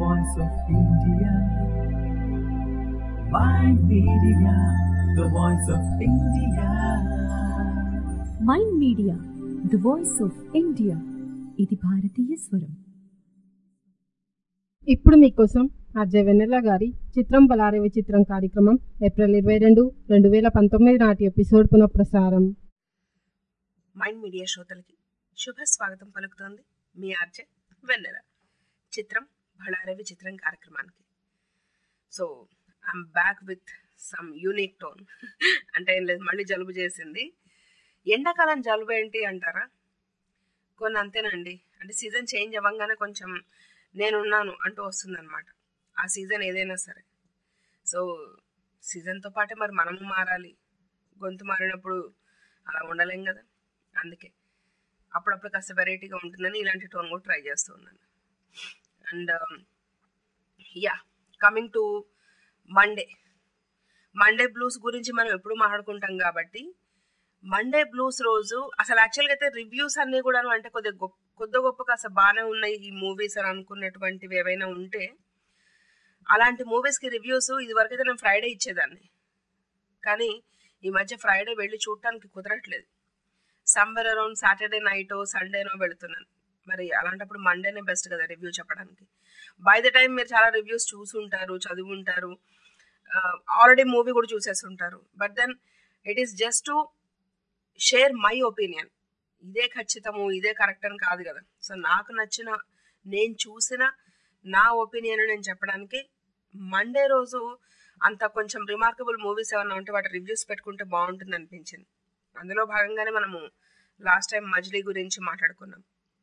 voice of India. Mind Media, the voice of India. Mind media the voice of India ఇది భారతీయ స్వరం ఇప్పుడు మీకోసం అజయ్ వెన్నెల గారి చిత్రం బలారే విచిత్రం కార్యక్రమం ఏప్రిల్ ఇరవై రెండు రెండు వేల పంతొమ్మిది నాటి ఎపిసోడ్ పునఃప్రసారం మైండ్ మీడియా శ్రోతలకి శుభ స్వాగతం పలుకుతోంది మీ ఆర్జే వెన్నెల చిత్రం బళారవి చిత్రం కార్యక్రమానికి so I'm back with some unique tone అంటే ఏం లేదు మళ్ళీ జలుబు చేసింది ఎండాకాలం జలుబు ఏంటి అంటారా కొన్ని అంతేనండి అంటే సీజన్ చేంజ్ అవ్వగానే కొంచెం నేనున్నాను అంటూ వస్తుందన్నమాట ఆ సీజన్ ఏదైనా సరే సో సీజన్తో పాటే మరి మనము మారాలి గొంతు మారినప్పుడు అలా ఉండలేం కదా అందుకే అప్పుడప్పుడు కాస్త వెరైటీగా ఉంటుందని ఇలాంటి టోన్ కూడా ట్రై చేస్తూ ఉన్నాను and yeah coming to Monday Monday blues గురించి మనం ఎప్పుడు మాట్లాడుకుంటాం కాబట్టి మండే బ్లూస్ రోజు అసలు యాక్చువల్గా అయితే రివ్యూస్ అన్నీ కూడా అంటే కొద్దిగా గొప్ప కొద్ది గొప్ప కాస్త బాగానే ఉన్నాయి ఈ మూవీస్ అని అనుకున్నటువంటివి ఏవైనా ఉంటే అలాంటి మూవీస్కి రివ్యూస్ ఇదివరకు అయితే నేను ఫ్రైడే ఇచ్చేదాన్ని కానీ ఈ మధ్య ఫ్రైడే వెళ్ళి చూడటానికి కుదరట్లేదు సమ్వేర్ అరౌండ్ సాటర్డే నైట్ సండేనో వెళుతున్నాను మరి అలాంటప్పుడు మండేనే బెస్ట్ కదా రివ్యూ చెప్పడానికి బై ద టైం మీరు చాలా రివ్యూస్ చూసుంటారు చదువుంటారు ఆల్రెడీ మూవీ కూడా చూసేస్తుంటారు but then it is just to share my opinion ఇదే ఖచ్చితము ఇదే కరెక్ట్ అని కాదు కదా సో నాకు నచ్చిన నేను చూసిన నా ఒపీనియన్ నేను చెప్పడానికి మండే రోజు అంత కొంచెం రిమార్కబుల్ మూవీస్ ఏమన్నా ఉంటే వాటి రివ్యూస్ పెట్టుకుంటే బాగుంటుంది అనిపించింది అందులో భాగంగానే మనము లాస్ట్ టైం మజిలీ గురించి మాట్లాడుకున్నాం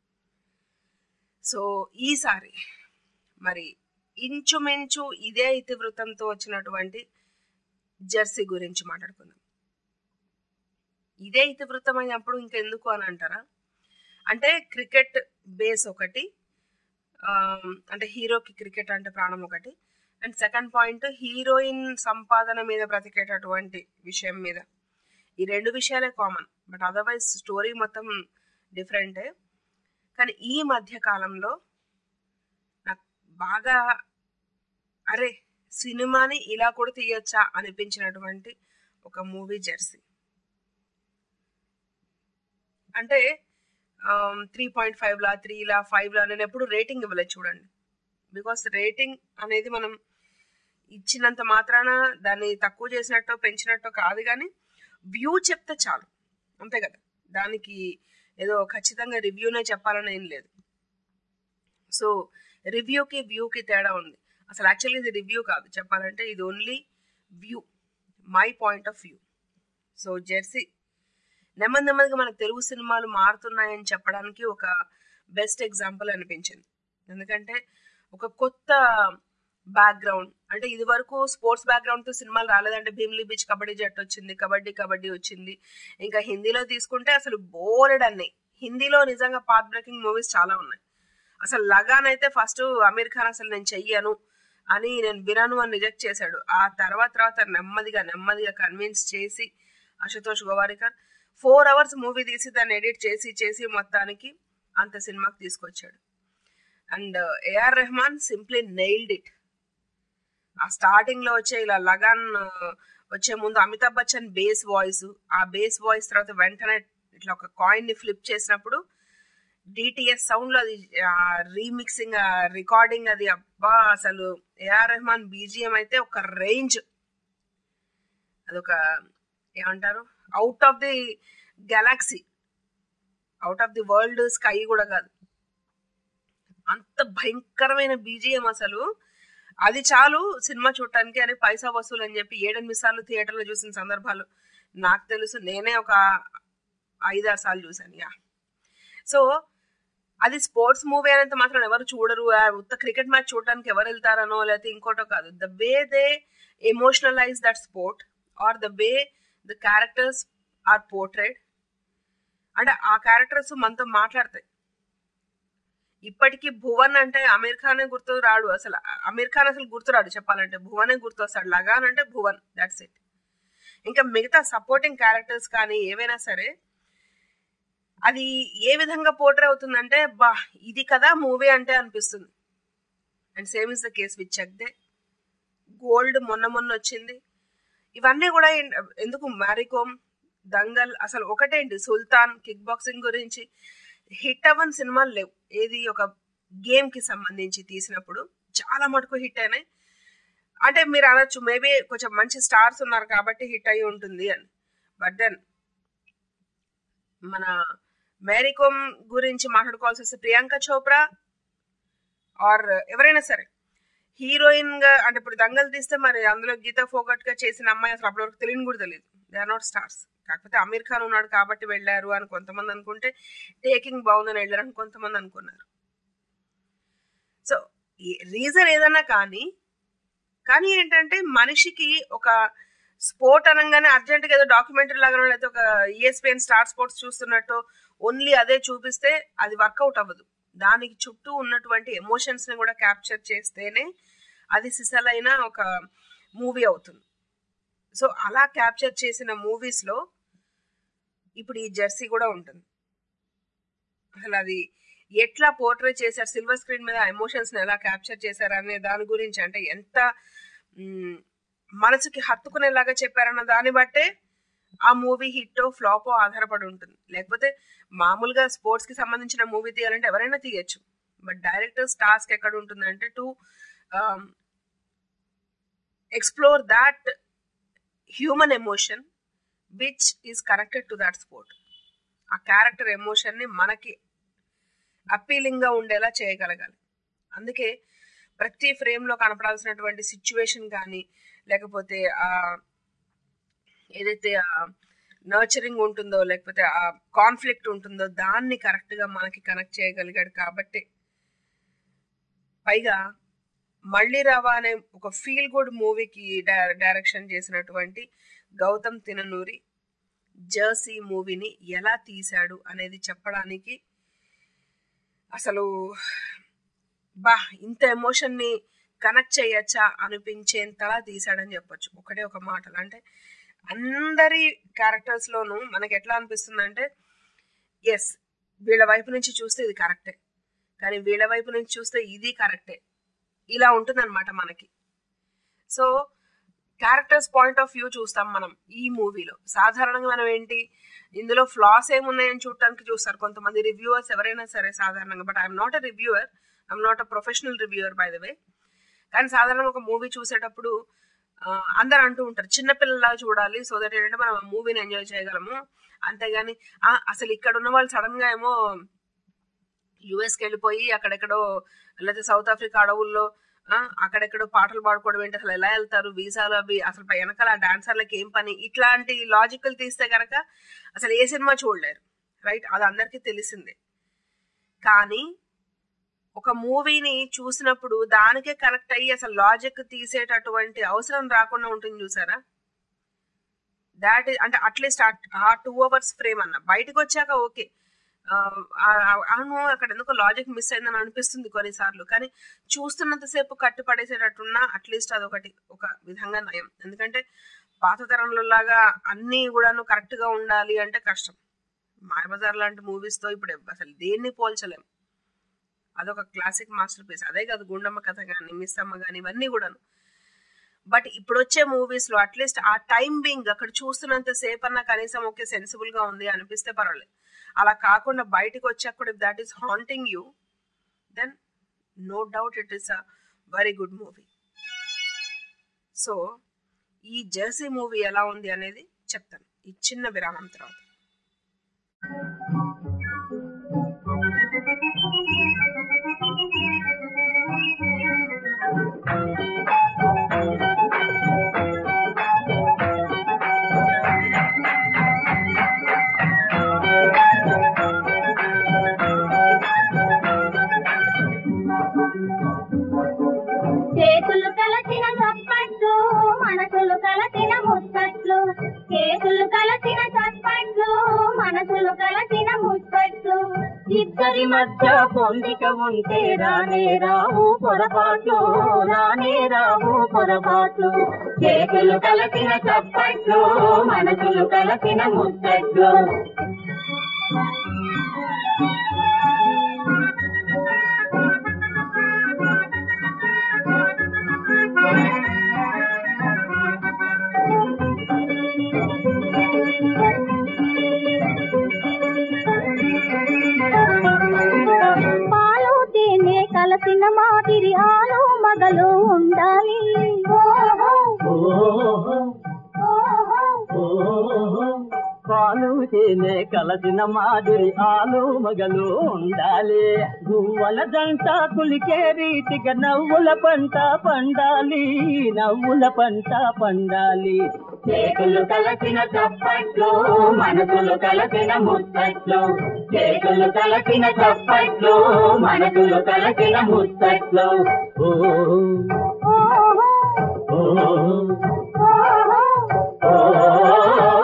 సో ఈసారి మరి ఇంచుమించు ఇదే ఇతివృత్తంతో వచ్చినటువంటి జెర్సీ గురించి మాట్లాడుకుందాం ఇదే ఇతివృత్తం అయినప్పుడు ఇంకెందుకు అని అంటారా అంటే క్రికెట్ బేస్ ఒకటి అంటే హీరోకి క్రికెట్ అంటే ప్రాణం ఒకటి అండ్ సెకండ్ పాయింట్ హీరోయిన్ సంపాదన మీద బ్రతికేటటువంటి విషయం మీద ఈ రెండు విషయాలే కామన్ బట్ అదర్వైజ్ స్టోరీ మొత్తం డిఫరెంటే కానీ ఈ మధ్య కాలంలో నాకు బాగా అరే సినిమాని ఇలా కూడా తీయొచ్చా అనిపించినటువంటి ఒక మూవీ జెర్సీ అంటే త్రీ పాయింట్ ఫైవ్లా త్రీలా ఫైవ్లా నేను ఎప్పుడు రేటింగ్ ఇవ్వలేదు చూడండి బికాస్ రేటింగ్ అనేది మనం ఇచ్చినంత మాత్రాన దాన్ని తక్కువ చేసినట్టు పెంచినట్టు కాదు కానీ వ్యూ చెప్తే చాలు అంతే కదా దానికి ఏదో ఖచ్చితంగా రివ్యూనే చెప్పాలని ఏం లేదు సో రివ్యూకి వ్యూకి తేడా ఉంది అసలు యాక్చువల్లీ ఇది రివ్యూ కాదు చెప్పాలంటే ఇది only view my point of view so Jersey నెమ్మది నెమ్మదిగా మన తెలుగు సినిమాలు మారుతున్నాయని చెప్పడానికి ఒక బెస్ట్ ఎగ్జాంపుల్ అనిపించింది ఎందుకంటే ఒక కొత్త బ్యాక్గ్రౌండ్ అంటే ఇది వరకు స్పోర్ట్స్ బ్యాక్గ్రౌండ్తో సినిమాలు రాలేదంటే భీమ్లీ బీచ్ కబడ్డీ జట్టు వచ్చింది కబడ్డీ కబడ్డీ వచ్చింది ఇంకా హిందీలో తీసుకుంటే అసలు బోలెడ్ అన్నాయి హిందీలో నిజంగా పాత్ బ్రేకింగ్ మూవీస్ చాలా ఉన్నాయి అసలు లగాన్ అయితే ఫస్ట్ అమీర్ ఖాన్ అసలు నేను చెయ్యను అని నేను వినను అని రిజెక్ట్ చేశాడు ఆ తర్వాత తర్వాత నెమ్మదిగా నెమ్మదిగా కన్విన్స్ చేసి Ashutosh Gowariker four hours movie తీసి దాన్ని ఎడిట్ చేసి చేసి మొత్తానికి అంత సినిమాకి తీసుకొచ్చాడు and A R Rahman simply nailed it ఆ స్టార్టింగ్ లో వచ్చే ఇలా లగాన్ వచ్చే ముందు అమితాబ్ బచ్చన్ బేస్ వాయిస్ ఆ బేస్ వాయిస్ తర్వాత వెంటనే ఇట్లా ఒక కాయిన్ ని ఫ్లిప్ చేసినప్పుడు డిటిఎస్ సౌండ్ లో అది రీమిక్సింగ్ రికార్డింగ్ అది అబ్బా అసలు ఏఆర్ రెహమాన్ బీజిఎం అయితే ఒక రేంజ్ అదొక ఏమంటారు out of the galaxy out of the world sky కూడా కాదు అంత భయంకరమైన బీజిఎం అసలు అది చాలు సినిమా చూడటానికి అని పైసా వసూలు అని చెప్పి ఏడెనిమిది సార్లు థియేటర్లో చూసిన సందర్భాలు నాకు తెలుసు నేనే ఒక ఐదారు సార్లు చూశాను యా సో అది స్పోర్ట్స్ మూవీ అనేంత మాత్రం ఎవరు చూడరు ఉత్త క్రికెట్ మ్యాచ్ చూడటానికి ఎవరు వెళ్తారనో లేకపోతే ఇంకోటో కాదు the way they emotionalize that sport or the way the characters are portrayed అంటే ఆ క్యారెక్టర్స్ మనతో మాట్లాడతాయి ఇప్పటికీ భువన్ అంటే అమీర్ ఖానే గుర్తు రాడు అసలు అమీర్ ఖాన్ అసలు గుర్తురాడు చెప్పాలంటే భువనే గుర్తు వస్తాడు లగాన్ అంటే భువన్ దట్స్ ఇట్ ఇంకా మిగతా సపోర్టింగ్ క్యారెక్టర్స్ కానీ ఏవైనా సరే అది ఏ విధంగా పోర్ట్రే అవుతుందంటే బా ఇది కదా మూవీ అంటే అనిపిస్తుంది and same is the case with Chak De Gold మొన్న మొన్న వచ్చింది ఇవన్నీ కూడా ఎన్- ఎందుకు మ్యారీకోమ్ దంగల్ అసలు ఒకటేంటి సుల్తాన్ కిక్ బాక్సింగ్ గురించి హిట్ అవ్వని సినిమాలు లేవు ఏది ఒక గేమ్ కి సంబంధించి తీసినప్పుడు చాలా మటుకు హిట్ అయినాయి అంటే మీరు అనొచ్చు మేబీ కొంచెం మంచి స్టార్స్ ఉన్నారు కాబట్టి హిట్ అయి ఉంటుంది అని బట్ దెన్ మన మేరీకోమ్ గురించి మాట్లాడుకోవాల్సి వస్తే ప్రియాంక చోప్రా ఆర్ ఎవరైనా సరే హీరోయిన్ గా అంటే ఇప్పుడు దంగల్ తీస్తే మరి అందులో గీతా ఫోగట్ గా చేసిన అమ్మాయి అసలు అప్పటివరకు తెలియని కూడా తెలియదు దే ఆర్ నాట్ స్టార్స్ కాకపోతే అమీర్ ఖాన్ ఉన్నాడు కాబట్టి వెళ్ళారు అని కొంతమంది అనుకుంటే టేకింగ్ బాగుందని వెళ్ళారని కొంతమంది అనుకున్నారు సో రీజన్ ఏదన్నా కానీ కానీ ఏంటంటే మనిషికి ఒక స్పోర్ట్ అనగానే అర్జెంట్ గా ఏదో డాక్యుమెంటరీ లాగా లేకపోతే ఒక ఈఎస్పిఎన్ స్టార్ స్పోర్ట్స్ చూస్తున్నట్టు ఓన్లీ అదే చూపిస్తే అది వర్కౌట్ అవ్వదు దానికి చుట్టూ ఉన్నటువంటి ఎమోషన్స్ ని కూడా క్యాప్చర్ చేస్తేనే అది సిసలైన ఒక మూవీ అవుతుంది సో అలా క్యాప్చర్ చేసిన మూవీస్ లో ఇప్పుడు ఈ జెర్సీ కూడా ఉంటుంది అసలు అది ఎట్లా పోర్ట్రే చేశారు సిల్వర్ స్క్రీన్ మీద ఎమోషన్స్ ని ఎలా క్యాప్చర్ చేశారు అనే దాని గురించి అంటే ఎంత మ్, మనసుకి హత్తుకునేలాగా చెప్పారన్న దాన్ని బట్టే ఆ మూవీ హిట్ ఫ్లాప్ ఆధారపడి ఉంటుంది లేకపోతే మామూలుగా స్పోర్ట్స్ కి సంబంధించిన మూవీ తీయాలంటే ఎవరైనా తీయచ్చు బట్ డైరెక్టర్స్ టాస్క్ ఎక్కడ ఉంటుందంటే to explore that human emotion which is connected to that sport ఆ క్యారెక్టర్ ఎమోషన్ ని మనకి అప్పీలింగ్ గా ఉండేలా చేయగలగాలి అందుకే ప్రతి ఫ్రేమ్ లో కనపడాల్సినటువంటి సిచ్యువేషన్ కానీ లేకపోతే ఆ ఏదైతే నర్చరింగ్ ఉంటుందో లేకపోతే ఆ కాన్ఫ్లిక్ట్ ఉంటుందో దాన్ని కరెక్ట్ గా మనకి కనెక్ట్ చేయగలిగాడు కాబట్టి పైగా మళ్ళీ రావా అనే ఒక ఫీల్ గుడ్ మూవీకి డైరెక్షన్ చేసినటువంటి గౌతమ్ తిననూరి జర్సీ మూవీని ఎలా తీశాడు అనేది చెప్పడానికి అసలు బా ఇంత ఎమోషన్ ని కనెక్ట్ చేయొచ్చా అనిపించేంతలా తీశాడని చెప్పొచ్చు ఒకటే ఒక మాటలు అంటే అందరి క్యారెక్టర్స్ లోనూ మనకి ఎట్లా అనిపిస్తుంది అంటే ఎస్ వీళ్ళ వైపు నుంచి చూస్తే ఇది కరెక్టే కానీ వీళ్ళ వైపు నుంచి చూస్తే ఇది కరెక్టే ఇలా ఉంటుందన్నమాట మనకి so characters point of view చూస్తాం మనం ఈ మూవీలో సాధారణంగా మనం ఏంటి ఇందులో ఫ్లాస్ ఏమున్నాయని చూడటానికి చూస్తారు కొంతమంది రివ్యూవర్స్ ఎవరైనా సరే సాధారణంగా but I'm not a reviewer I'm not a professional reviewer by the way కానీ సాధారణంగా ఒక మూవీ చూసేటప్పుడు ఆ, అందరు అంటూ ఉంటారు చిన్నపిల్లలా చూడాలి సో దట్ ఏంటంటే మనం ఆ మూవీని ఎంజాయ్ చేయగలము అంతేగాని "ఆ, అసలు ఇక్కడ ఉన్న వాళ్ళు సడన్ గా ఏమో యుఎస్కి వెళ్ళిపోయి అక్కడెక్కడో లేకపోతే సౌత్ ఆఫ్రికా అడవుల్లో ఆ, అక్కడెక్కడో పాటలు పాడుకోవడం ఏంటి అసలు ఎలా వెళ్తారు వీసాలు అవి అసలు పై వెనకాల ఆ డాన్సర్లకి ఏం పని ఇట్లాంటి లాజికల్ తీస్తే కనుక అసలు ఏ సినిమా చూడలేరు రైట్ అది అందరికీ తెలిసిందే కానీ ఒక మూవీని చూసినప్పుడు దానికే కనెక్ట్ అయ్యి అసలు లాజిక్ తీసేటటువంటి అవసరం రాకుండా ఉంటుంది చూసారా దాట్ అంటే అట్లీస్ట్ ఆ టూ అవర్స్ ఫ్రేమ్ అన్న బయటకు వచ్చాక ఓకే అవును అక్కడ ఎందుకో లాజిక్ మిస్ అయిందని అనిపిస్తుంది కొన్నిసార్లు కానీ చూస్తున్నంతసేపు కట్టుపడేసేటట్టున్నా అట్లీస్ట్ అదొకటి ఒక విధంగా నయం ఎందుకంటే పాత తరంలో లాగా అన్ని కూడాను కరెక్ట్ గా ఉండాలి అంటే కష్టం మాయబజార్ లాంటి మూవీస్ తో ఇప్పుడు అసలు దేన్ని పోల్చలేం అదొక క్లాసిక్ మాస్టర్ పీస్ అదే కాదు గుండమ్మ కథ కానీ మిస్ అమ్మ కానీ ఇవన్నీ కూడాను బట్ ఇప్పుడు వచ్చే మూవీస్ లో అట్లీస్ట్ ఆ టైం బీయింగ్ అక్కడ చూస్తున్నంత సేపు అన్నా కనీసం ఓకే సెన్సిబుల్ గా ఉంది అనిపిస్తే పర్వాలేదు అలా కాకుండా బయటకు వచ్చాక కూడా that is haunting you then no doubt it is a very good movie so ఈ జెర్సీ మూవీ ఎలా ఉంది అనేది చెప్తాను ఈ చిన్న విరామం తర్వాత చేతులు కలసిన చప్పట్లు మనసులు కలసిన ముచ్చట్లు చేతులు కలసిన చప్పట్లు మనసులు కలసిన ముచ్చట్లు ఇద్దరి మధ్య పొందిక ఉంటే రానే రావు పొరపాట్లు రానే రావు పొరపాట్లు చేతులు కలసిన చప్పట్లు మనసులు కలసిన ముచ్చట్లు ఉండాలి ఓహో ఓహో ఓహో పాలు తేనె కలసిన మాదిరి ఆలు మగలు ఉండాలి గువ్వల జంట కులికే రీతిగా నవ్వుల పంట పండాలి నవ్వుల పంట పండాలి చేతులు కలసిన చప్పట్లు మనసులు కలసిన ముచ్చట్లు చేతులు కలసిన చప్పట్లు మనసులు కలసిన ముచ్చట్లు ఓ ఓహో ఓ ఓహో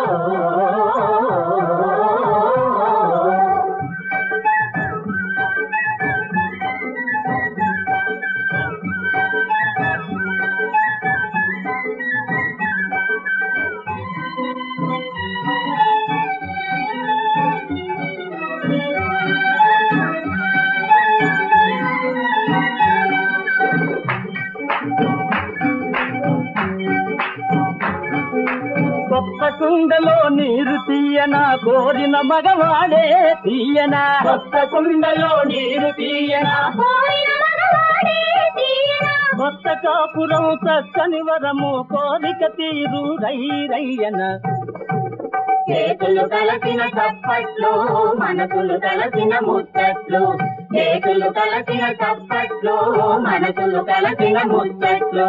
కొత్త కుండలో నీరు తీయనా కోరిన మగవాడే తీయనా కొత్త కుండలో నీరు తీయనా కోరిన మగవాడే తీయనా కొత్త కాపురం చక్కని వరము కోరిక తీరు రై రయ్యన చేతులు కలసిన చప్పట్లు మనసులు కలసిన ముచ్చట్లు చేతులు కలసిన చప్పట్లు మనసులు కలసిన ముచ్చట్లు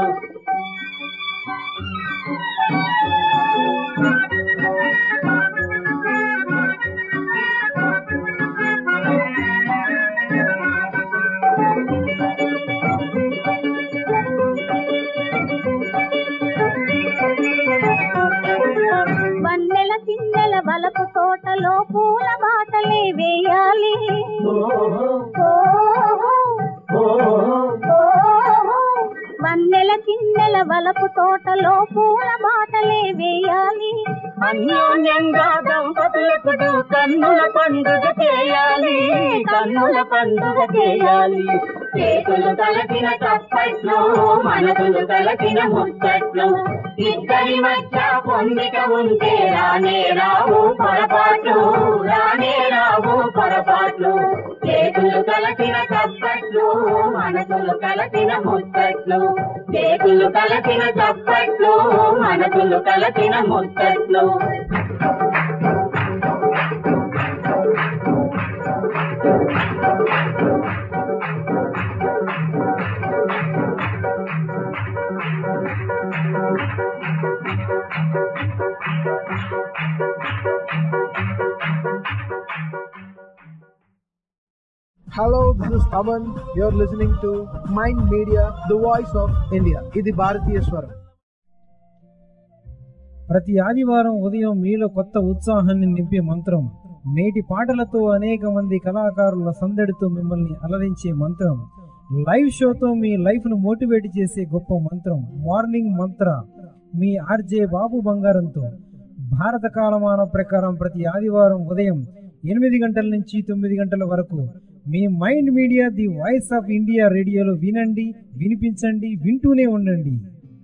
వన్నెల చిన్నెల వలపు తోటలో పూల బాటలే వేయాలి ఓహో ఓహో వన్నెల చిన్నెల వలపు తోటలో పూల బాటలే వేయాలి అన్యోన్యంగా దంపతులకు కన్నుల పండుగ చేయాలి కన్నుల పండుగ చేయాలి చేతులు కలసిన చప్పట్లు మనసులు కలసిన ముచ్చట్లు ఇద్దరి మధ్య పొందిక ఉంటే రానే రావు పొరపాట్లు రానే రావు పొరపాట్లు చేతులు కలసిన చప్పట్లు మనసులు కలసిన ముచ్చట్లు చేతులు కలసిన చప్పట్లు మనసులు కలసిన ముచ్చట్లు Hello, this is Aman. You're listening to Mind Media, the voice of India. ఇది భారతీయ స్వరం ప్రతి ఆదివారం ఉదయం మీలో కొత్త ఉత్సాహాన్ని నింపే మంత్రం నేటి పాటలతో అనేక మంది కళాకారుల సందడితో మిమ్మల్ని అలరించే మంత్రం లైవ్ షోతో మీ లైఫ్ ను మోటివేట్ చేసే గొప్ప మంత్రం మార్నింగ్ మంత్ర మీ ఆర్జే బాబు బంగారంతో భారత కాలమాన ప్రకారం ప్రతి ఆదివారం ఉదయం ఎనిమిది గంటల నుంచి తొమ్మిది గంటల వరకు మీ mind media the voice of India రేడియోలో వినండి వినిపించండి వింటూనే ఉండండి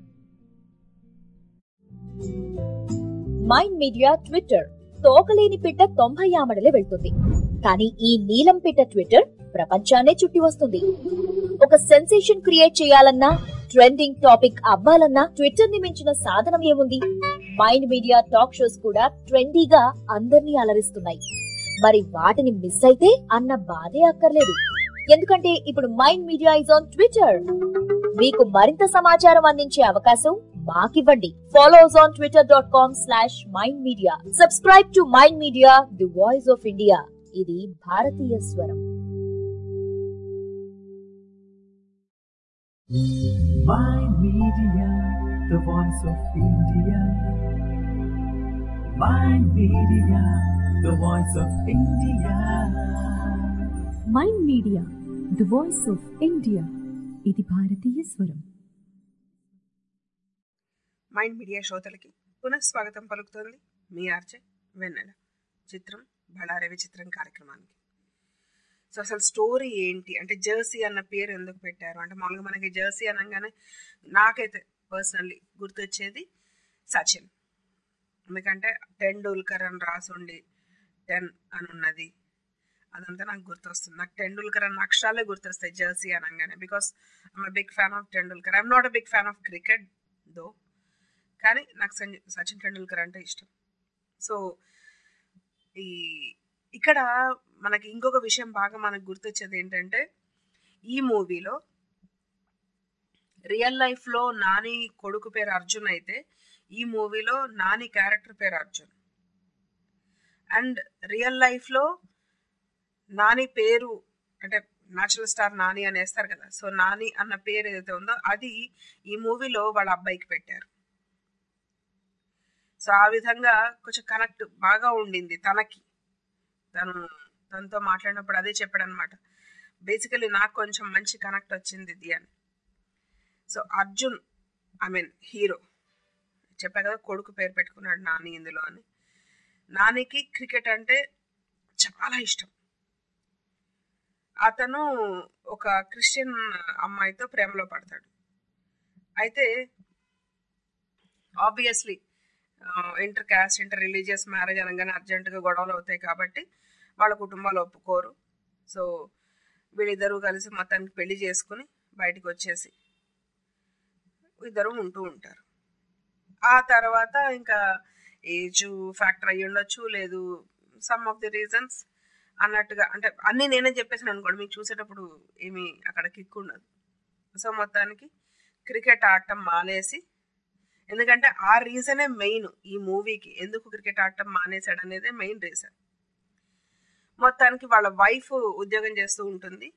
మైండ్ మీడియా ట్విట్టర్ తోకలేని పిట్ట తొంభై ఆమడలే వెళ్తుంది కానీ ఈ నీలం పిట్ట ట్విట్టర్ ప్రపంచాన్నే చుట్టి వస్తుంది ఒక సెన్సేషన్ క్రియేట్ చేయాలన్నా ట్రెండింగ్ టాపిక్ అవ్వాలన్నా ట్విట్టర్ ని మించిన సాధనం ఏముంది మైండ్ మీడియా టాక్ షోస్ కూడా ట్రెండీగా అందర్నీ అలరిస్తున్నాయి మరి వాటిని మిస్ అయితే అన్న బాధే అక్కర్లేదు ఎందుకంటే ఇప్పుడు mind media is on Twitter మీకు మరింత సమాచారం అందించే అవకాశం మాకివ్వండి follow us on Twitter dot com slash mind media subscribe to mind media the voice of India ఇది భారతీయ స్వరం Mind Media, the voice of India. Mind Media, the voice of India. Mind media the voice of India ఇది భారతీయ స్వరం Mind media శ్రోతలకి పునఃస్వాగతం పలుకుతోంది మీ RJ వెన్నెల చిత్రం బళారే విచిత్రం కార్యక్రమానికి సో అసలు స్టోరీ ఏంటి అంటే జెర్సీ అన్న పేరు ఎందుకు పెట్టారు అంటే మామూలుగా మనకి జెర్సీ అనగానే నాకైతే పర్సనల్లీ గుర్తొచ్చేది సచిన్ ఎందుకంటే టెండూల్కర్ అని రాసుండి టెన్ అని ఉన్నది అదంతా నాకు గుర్తొస్తుంది నాకు టెండూల్కర్ అన్న అక్షరాలే గుర్తొస్తాయి జెర్సీ అనగానే because I'm big fan of Tendulkar I'm not a big fan of cricket though కానీ నాకు సంజ- సచిన్ టెండూల్కర్ అంటే ఇష్టం సో ఈ ఇక్కడ మనకి ఇంకొక విషయం బాగా మనకు గుర్తొచ్చేది ఏంటంటే ఈ మూవీలో రియల్ లైఫ్లో నాని కొడుకు పేరు అర్జున్ అయితే ఈ మూవీలో నాని క్యారెక్టర్ పేరు అర్జున్ అండ్ రియల్ లైఫ్లో నాని పేరు అంటే న్యాచురల్ స్టార్ నాని అని వేస్తారు కదా సో నాని అన్న పేరు ఏదైతే ఉందో అది ఈ మూవీలో వాళ్ళ అబ్బాయికి పెట్టారు సో ఆ విధంగా కొంచెం కనెక్ట్ బాగా ఉండింది తనకి తను తనతో మాట్లాడినప్పుడు అదే చెప్పాడు అనమాట బేసికలీ నాకు కొంచెం మంచి కనెక్ట్ వచ్చింది ఇది అని so Arjun I mean hero చెప్పా కదా కొడుకు పేరు పెట్టుకున్నాడు నాని ఇందులో అని నానికి క్రికెట్ అంటే చాలా ఇష్టం అతను ఒక క్రిస్టియన్ అమ్మాయితో ప్రేమలో పడతాడు అయితే obviously inter caste inter religious marriage అనగానే అర్జెంటుగా గొడవలు అవుతాయి కాబట్టి వాళ్ళ కుటుంబాలు ఒప్పుకోరు సో వీళ్ళిద్దరూ కలిసి మొత్తానికి పెళ్లి చేసుకుని బయటికి వచ్చేసి ఇద్దరు ఉంటూ ఉంటారు ఆ తర్వాత ఇంకా ఏజ్ ఫ్యాక్టర్ అయ్యి ఉండొచ్చు లేదు సమ్ ఆఫ్ ది రీజన్స్ అన్నట్టుగా అంటే అన్నీ నేనే చెప్పేసాను అనుకోండి మీకు చూసేటప్పుడు ఏమీ అక్కడ కిక్ ఉండదు సో మొత్తానికి క్రికెట్ ఆడటం మానేసి ఎందుకంటే ఆ రీజనే మెయిన్ ఈ మూవీకి ఎందుకు క్రికెట్ ఆడటం మానేశాడు అనేది మెయిన్ రీజన్ మొత్తానికి వాళ్ళ వైఫ్ ఉద్యోగం చేస్తూ ఉంటుంది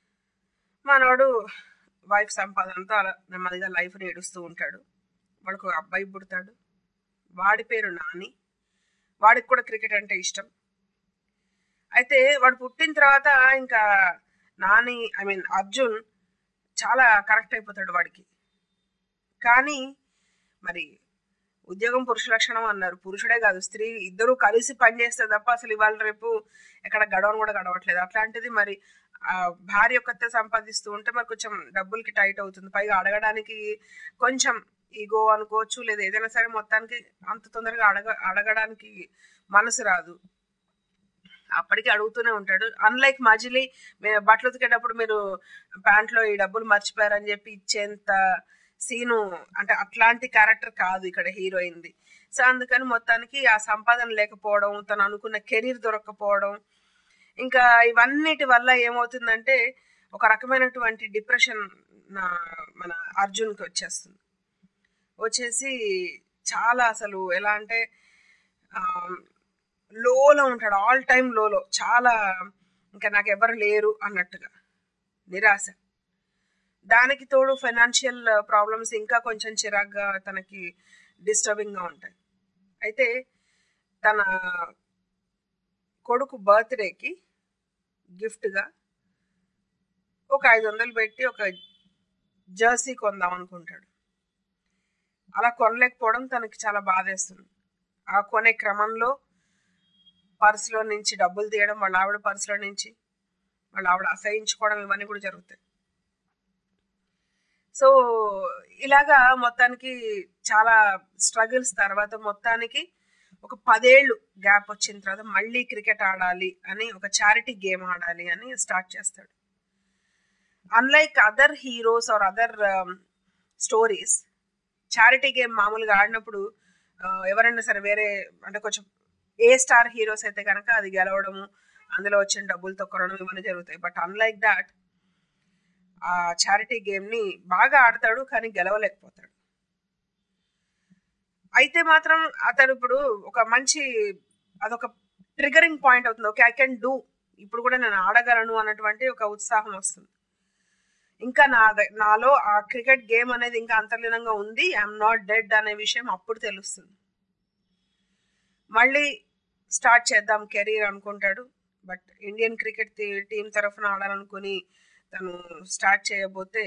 మనోడు వైఫ్ సంపాదనతో అలా నెమ్మదిగా లైఫ్ని ఏడుస్తూ ఉంటాడు వాడికి ఒక అబ్బాయి పుడతాడు వాడి పేరు నాని వాడికి కూడా క్రికెట్ అంటే ఇష్టం అయితే వాడు పుట్టిన తర్వాత ఇంకా నాని ఐ మీన్ అర్జున్ చాలా కరెక్ట్ అయిపోతాడు వాడికి కానీ మరి ఉద్యోగం పురుష లక్షణం అన్నారు పురుషుడే కాదు స్త్రీ ఇద్దరూ కలిసి పనిచేస్తే తప్ప అసలు ఇవాళ రేపు ఎక్కడ గడవను కూడా గడవట్లేదు అట్లాంటిది మరి ఆ భార్య ఒక్కతే సంపాదిస్తూ ఉంటే మరి కొంచెం డబ్బులకి టైట్ అవుతుంది పైగా అడగడానికి కొంచెం ఈగో అనుకోవచ్చు లేదా ఏదైనా సరే మొత్తానికి అంత తొందరగా అడగ అడగడానికి మనసు రాదు అప్పటికి అడుగుతూనే ఉంటాడు అన్లైక్ మజిలీ మే- బట్టలు ఉతికేటప్పుడు మీరు ప్యాంట్లో ఈ డబ్బులు మర్చిపోయారని చెప్పి ఇచ్చేంత సీను అంటే అట్లాంటి క్యారెక్టర్ కాదు ఇక్కడ హీరోయిన్ది సో అందుకని మొత్తానికి ఆ సంపాదన లేకపోవడం తను అనుకున్న కెరీర్ దొరకకపోవడం ఇంకా ఇవన్నిటి వల్ల ఏమవుతుందంటే ఒక రకమైనటువంటి డిప్రెషన్ మన అర్జున్కి వచ్చేస్తుంది వచ్చేసి చాలా అసలు ఎలా అంటే ఆ, లోలో ఉంటాడు ఆల్ టైమ్ లోలో చాలా ఇంకా నాకు ఎవరు లేరు అన్నట్టుగా నిరాశ దానికి తోడు ఫైనాన్షియల్ ప్రాబ్లమ్స్ ఇంకా కొంచెం చిరాగ్గా తనకి డిస్టర్బింగ్గా ఉంటాయి అయితే తన కొడుకు బర్త్డేకి గిఫ్ట్గా ఒక ఐదు వందలు పెట్టి ఒక జర్సీ కొందాం అనుకుంటాడు అలా కొనలేకపోవడం తనకి చాలా బాధేస్తుంది ఆ కొనే క్రమంలో పర్సులో నుంచి డబ్బులు తీయడం వాళ్ళ ఆవిడ పర్సులో నుంచి వాళ్ళ ఆవిడ అసహించుకోవడం ఇవన్నీ కూడా జరుగుతాయి సో ఇలాగా మొత్తానికి చాలా స్ట్రగుల్స్ తర్వాత మొత్తానికి ఒక పదేళ్ళు గ్యాప్ వచ్చిన తర్వాత మళ్ళీ క్రికెట్ ఆడాలి అని ఒక చారిటీ గేమ్ ఆడాలి అని స్టార్ట్ చేస్తాడు unlike other heroes or other stories charity game మామూలుగా ఆడినప్పుడు ఆ, ఎవరైనా సరే వేరే అంటే కొంచెం ఏ స్టార్ హీరోస్ అయితే కనుక అది గెలవడము అందులో వచ్చిన డబ్బులతో కొనడం ఇవన్నీ జరుగుతాయి బట్ అన్లైక్ దాట్ ఆ చారిటీ గేమ్ ని బాగా ఆడతాడు కానీ గెలవలేకపోతాడు అయితే మాత్రం అతడు ఇప్పుడు ఒక మంచి అదొక ట్రిగరింగ్ పాయింట్ అవుతుంది ఓకే ఐ కెన్ డూ ఇప్పుడు కూడా నేను ఆడగలను అన్నటువంటి ఒక ఉత్సాహం వస్తుంది ఇంకా నా ద- నాలో ఆ క్రికెట్ గేమ్ అనేది ఇంకా అంతర్లీనంగా ఉంది ఐఎమ్ నాట్ డెడ్ అనే విషయం అప్పుడు తెలుస్తుంది మళ్ళీ స్టార్ట్ చేద్దాం కెరీర్ అనుకుంటాడు బట్ ఇండియన్ క్రికెట్ టీం తరఫున ఆడాలనుకుని తను స్టార్ట్ చేయబోతే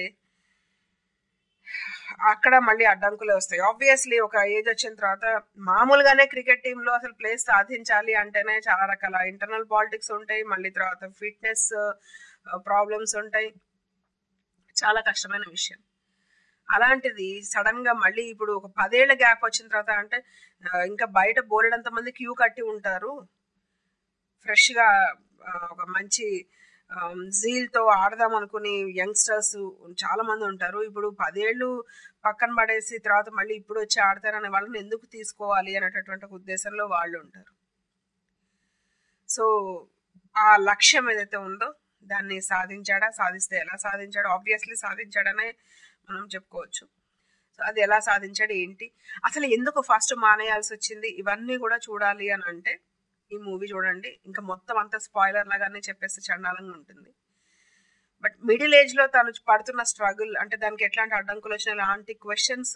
అక్కడ మళ్ళీ అడ్డంకులే వస్తాయి ఆబ్వియస్లీ ఒక ఏజ్ వచ్చిన తర్వాత మామూలుగానే క్రికెట్ టీంలో అసలు ప్లేస్ సాధించాలి అంటేనే చాలా రకాల ఇంటర్నల్ పాలిటిక్స్ ఉంటాయి మళ్ళీ తర్వాత ఫిట్నెస్ ప్రాబ్లమ్స్ ఉంటాయి చాలా కష్టమైన విషయం అలాంటిది సడన్ గా మళ్ళీ ఇప్పుడు ఒక పదేళ్ల గ్యాప్ వచ్చిన తర్వాత అంటే ఆ, ఇంకా బయట బోలెడంత మంది క్యూ కట్టి ఉంటారు ఫ్రెష్ గా ఆ, ఒక మంచి జీల్ తో ఆడదాం అనుకుని యంగ్స్టర్స్ చాలా మంది ఉంటారు ఇప్పుడు పదేళ్ళు పక్కన పడేసి తర్వాత మళ్ళీ ఇప్పుడు వచ్చి ఆడతారనే వాళ్ళని ఎందుకు తీసుకోవాలి అనేటటువంటి ఒక ఉద్దేశంలో వాళ్ళు ఉంటారు సో ఆ లక్ష్యం ఏదైతే ఉందో దాన్ని సాధించాడా సాధిస్తే ఎలా సాధించాడు ఆబ్వియస్లీ సాధించాడనే మనం చెప్పుకోవచ్చు సో అది ఎలా సాధించాడు ఏంటి అసలు ఎందుకు ఫస్ట్ మానేయాల్సి వచ్చింది ఇవన్నీ కూడా చూడాలి అని అంటే ఈ మూవీ చూడండి ఇంకా మొత్తం అంతా స్పాయిలర్ లాగానే చెప్పేస్తే చండాలంగా ఉంటుంది బట్ మిడిల్ ఏజ్ లో తను పడుతున్న స్ట్రగుల్ అంటే దానికి ఎట్లాంటి అడ్డంకులు వచ్చిన అలాంటి క్వశ్చన్స్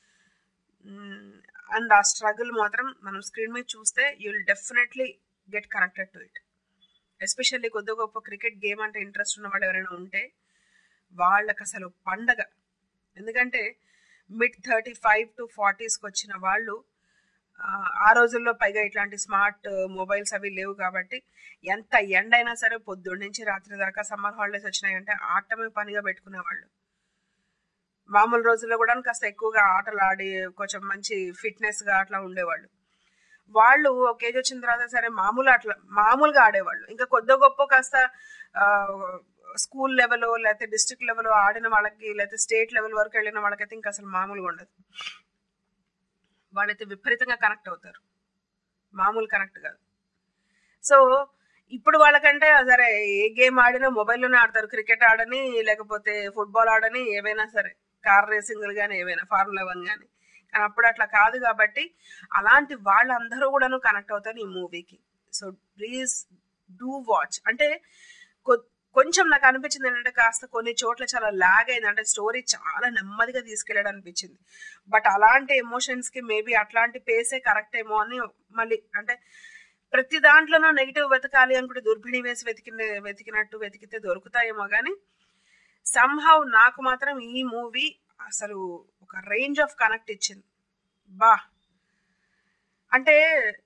అండ్ ఆ స్ట్రగుల్ మాత్రం మనం స్క్రీన్ మీద చూస్తే you will definitely get connected to it especially కొద్ది గొప్ప క్రికెట్ గేమ్ అంటే ఇంట్రెస్ట్ ఉన్న వాళ్ళు ఎవరైనా ఉంటే వాళ్ళకి అసలు పండగ ఎందుకంటే మిడ్ థర్టీ ఫైవ్ టు ఫార్టీస్కి వచ్చిన వాళ్ళు ఆ, ఆ రోజుల్లో పైగా ఇట్లాంటి స్మార్ట్ మొబైల్స్ అవి లేవు కాబట్టి ఎంత ఎండ అయినా సరే పొద్దున్న నుంచి రాత్రి దాకా సమ్మర్ హాలిడేస్ వచ్చినాయంటే ఆటమే పనిగా పెట్టుకునేవాళ్ళు మామూలు రోజుల్లో కూడా కాస్త ఎక్కువగా ఆటలు ఆడి కొంచెం మంచి ఫిట్నెస్ గా అట్లా ఉండేవాళ్ళు వాళ్ళు ఒక ఏజ్ వచ్చిన తర్వాత సరే మామూలు అట్లా మామూలుగా ఆడేవాళ్ళు ఇంకా కొద్ది గొప్ప కాస్త స్కూల్ లెవెల్ లేకపోతే డిస్ట్రిక్ట్ లెవెల్ ఆడిన వాళ్ళకి లేకపోతే స్టేట్ లెవెల్ వరకు వెళ్ళిన వాళ్ళకైతే ఇంకా అసలు మామూలుగా ఉండదు వాళ్ళైతే విపరీతంగా కనెక్ట్ అవుతారు మామూలు కనెక్ట్ కాదు సో ఇప్పుడు వాళ్ళకంటే సరే ఏ గేమ్ ఆడినా మొబైల్లోనే ఆడతారు క్రికెట్ ఆడని లేకపోతే ఫుట్బాల్ ఆడని ఏవైనా సరే కార్ రేసింగ్లు కానీ ఏవైనా ఫార్ములా వన్ కానీ కానీ అప్పుడు అట్లా కాదు కాబట్టి అలాంటి వాళ్ళందరూ కూడాను కనెక్ట్ అవుతారు ఈ మూవీకి సో ప్లీజ్ డూ వాచ్ అంటే కొ- కొంచెం నాకు అనిపించింది ఏంటంటే కాస్త కొన్ని చోట్ల చాలా లాగ్ అయింది అంటే స్టోరీ చాలా నెమ్మదిగా తీసుకెళ్ళడం అనిపించింది బట్ అలాంటి ఎమోషన్స్ కి మేబీ అట్లాంటి పేసే కరెక్ట్ ఏమో అని మళ్ళీ అంటే ప్రతి దాంట్లోనూ నెగిటివ్ వెతకాలి అనుకుంటే దుర్భిణి వేసి వెతికిన వెతికినట్టు వెతికితే దొరుకుతాయేమో కానీ సంహవ్ నాకు మాత్రం ఈ మూవీ అసలు ఒక రేంజ్ ఆఫ్ కనెక్ట్ ఇచ్చింది బా అంటే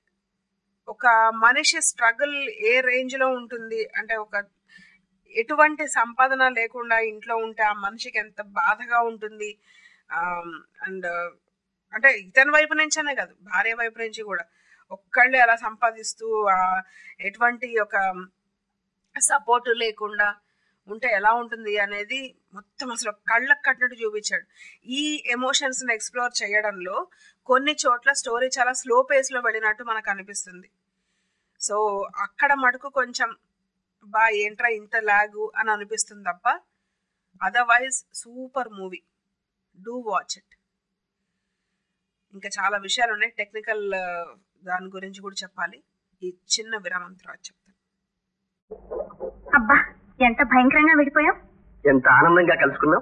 ఒక మనిషి స్ట్రగుల్ ఏ రేంజ్ లో ఉంటుంది అంటే ఒక ఎటువంటి సంపాదన లేకుండా ఇంట్లో ఉంటే ఆ మనిషికి ఎంత బాధగా ఉంటుంది అండ్ అంటే ఇతని వైపు నుంచనే కాదు భార్య వైపు నుంచి కూడా ఒక్కళ్ళే అలా సంపాదిస్తూ ఆ, ఎటువంటి ఒక సపోర్ట్ లేకుండా ఉంటే ఎలా ఉంటుంది అనేది మొత్తం అసలు కళ్ళకు కట్టినట్టు చూపించాడు ఈ ఎమోషన్స్ ని ఎక్స్ప్లోర్ చేయడంలో కొన్ని చోట్ల స్టోరీ చాలా స్లో పేస్ లో వెళ్ళినట్టు మనకు అనిపిస్తుంది సో అక్కడ మటుకు కొంచెం బా ఏంట్రా ఇంత లాగు అని అనిపిస్తుంది తప్ప otherwise super movie do watch it ఇంకా చాలా విషయాలు ఉన్నాయి టెక్నికల్ దాని గురించి కూడా చెప్పాలి ఈ చిన్న విరామం తర్వాత చెప్తాను అబ్బా ఎంత భయంకరంగా విడిపోయాం ఎంత ఆనందంగా కలుసుకున్నాం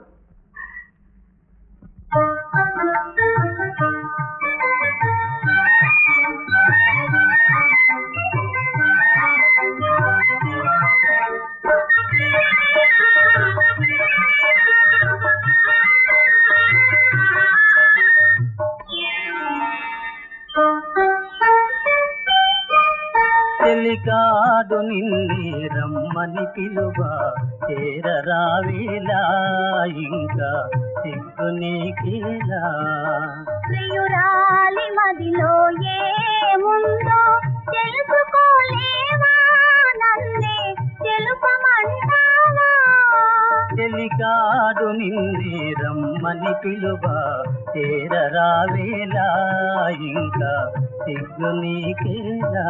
చెలికాడు నిన్నే రమ్మని పిలువ చేరరావేలా ఇంకా సిగ్గు నీకేలా ప్రియురాలి మదిలో ఏముందో తెలుసుకోలేవా నన్నే తెలుపమంటావా చెలికాడు నిన్నే రమ్మని పిలువ చేరరావేలా ఇంకా సిగ్గు నీకేలా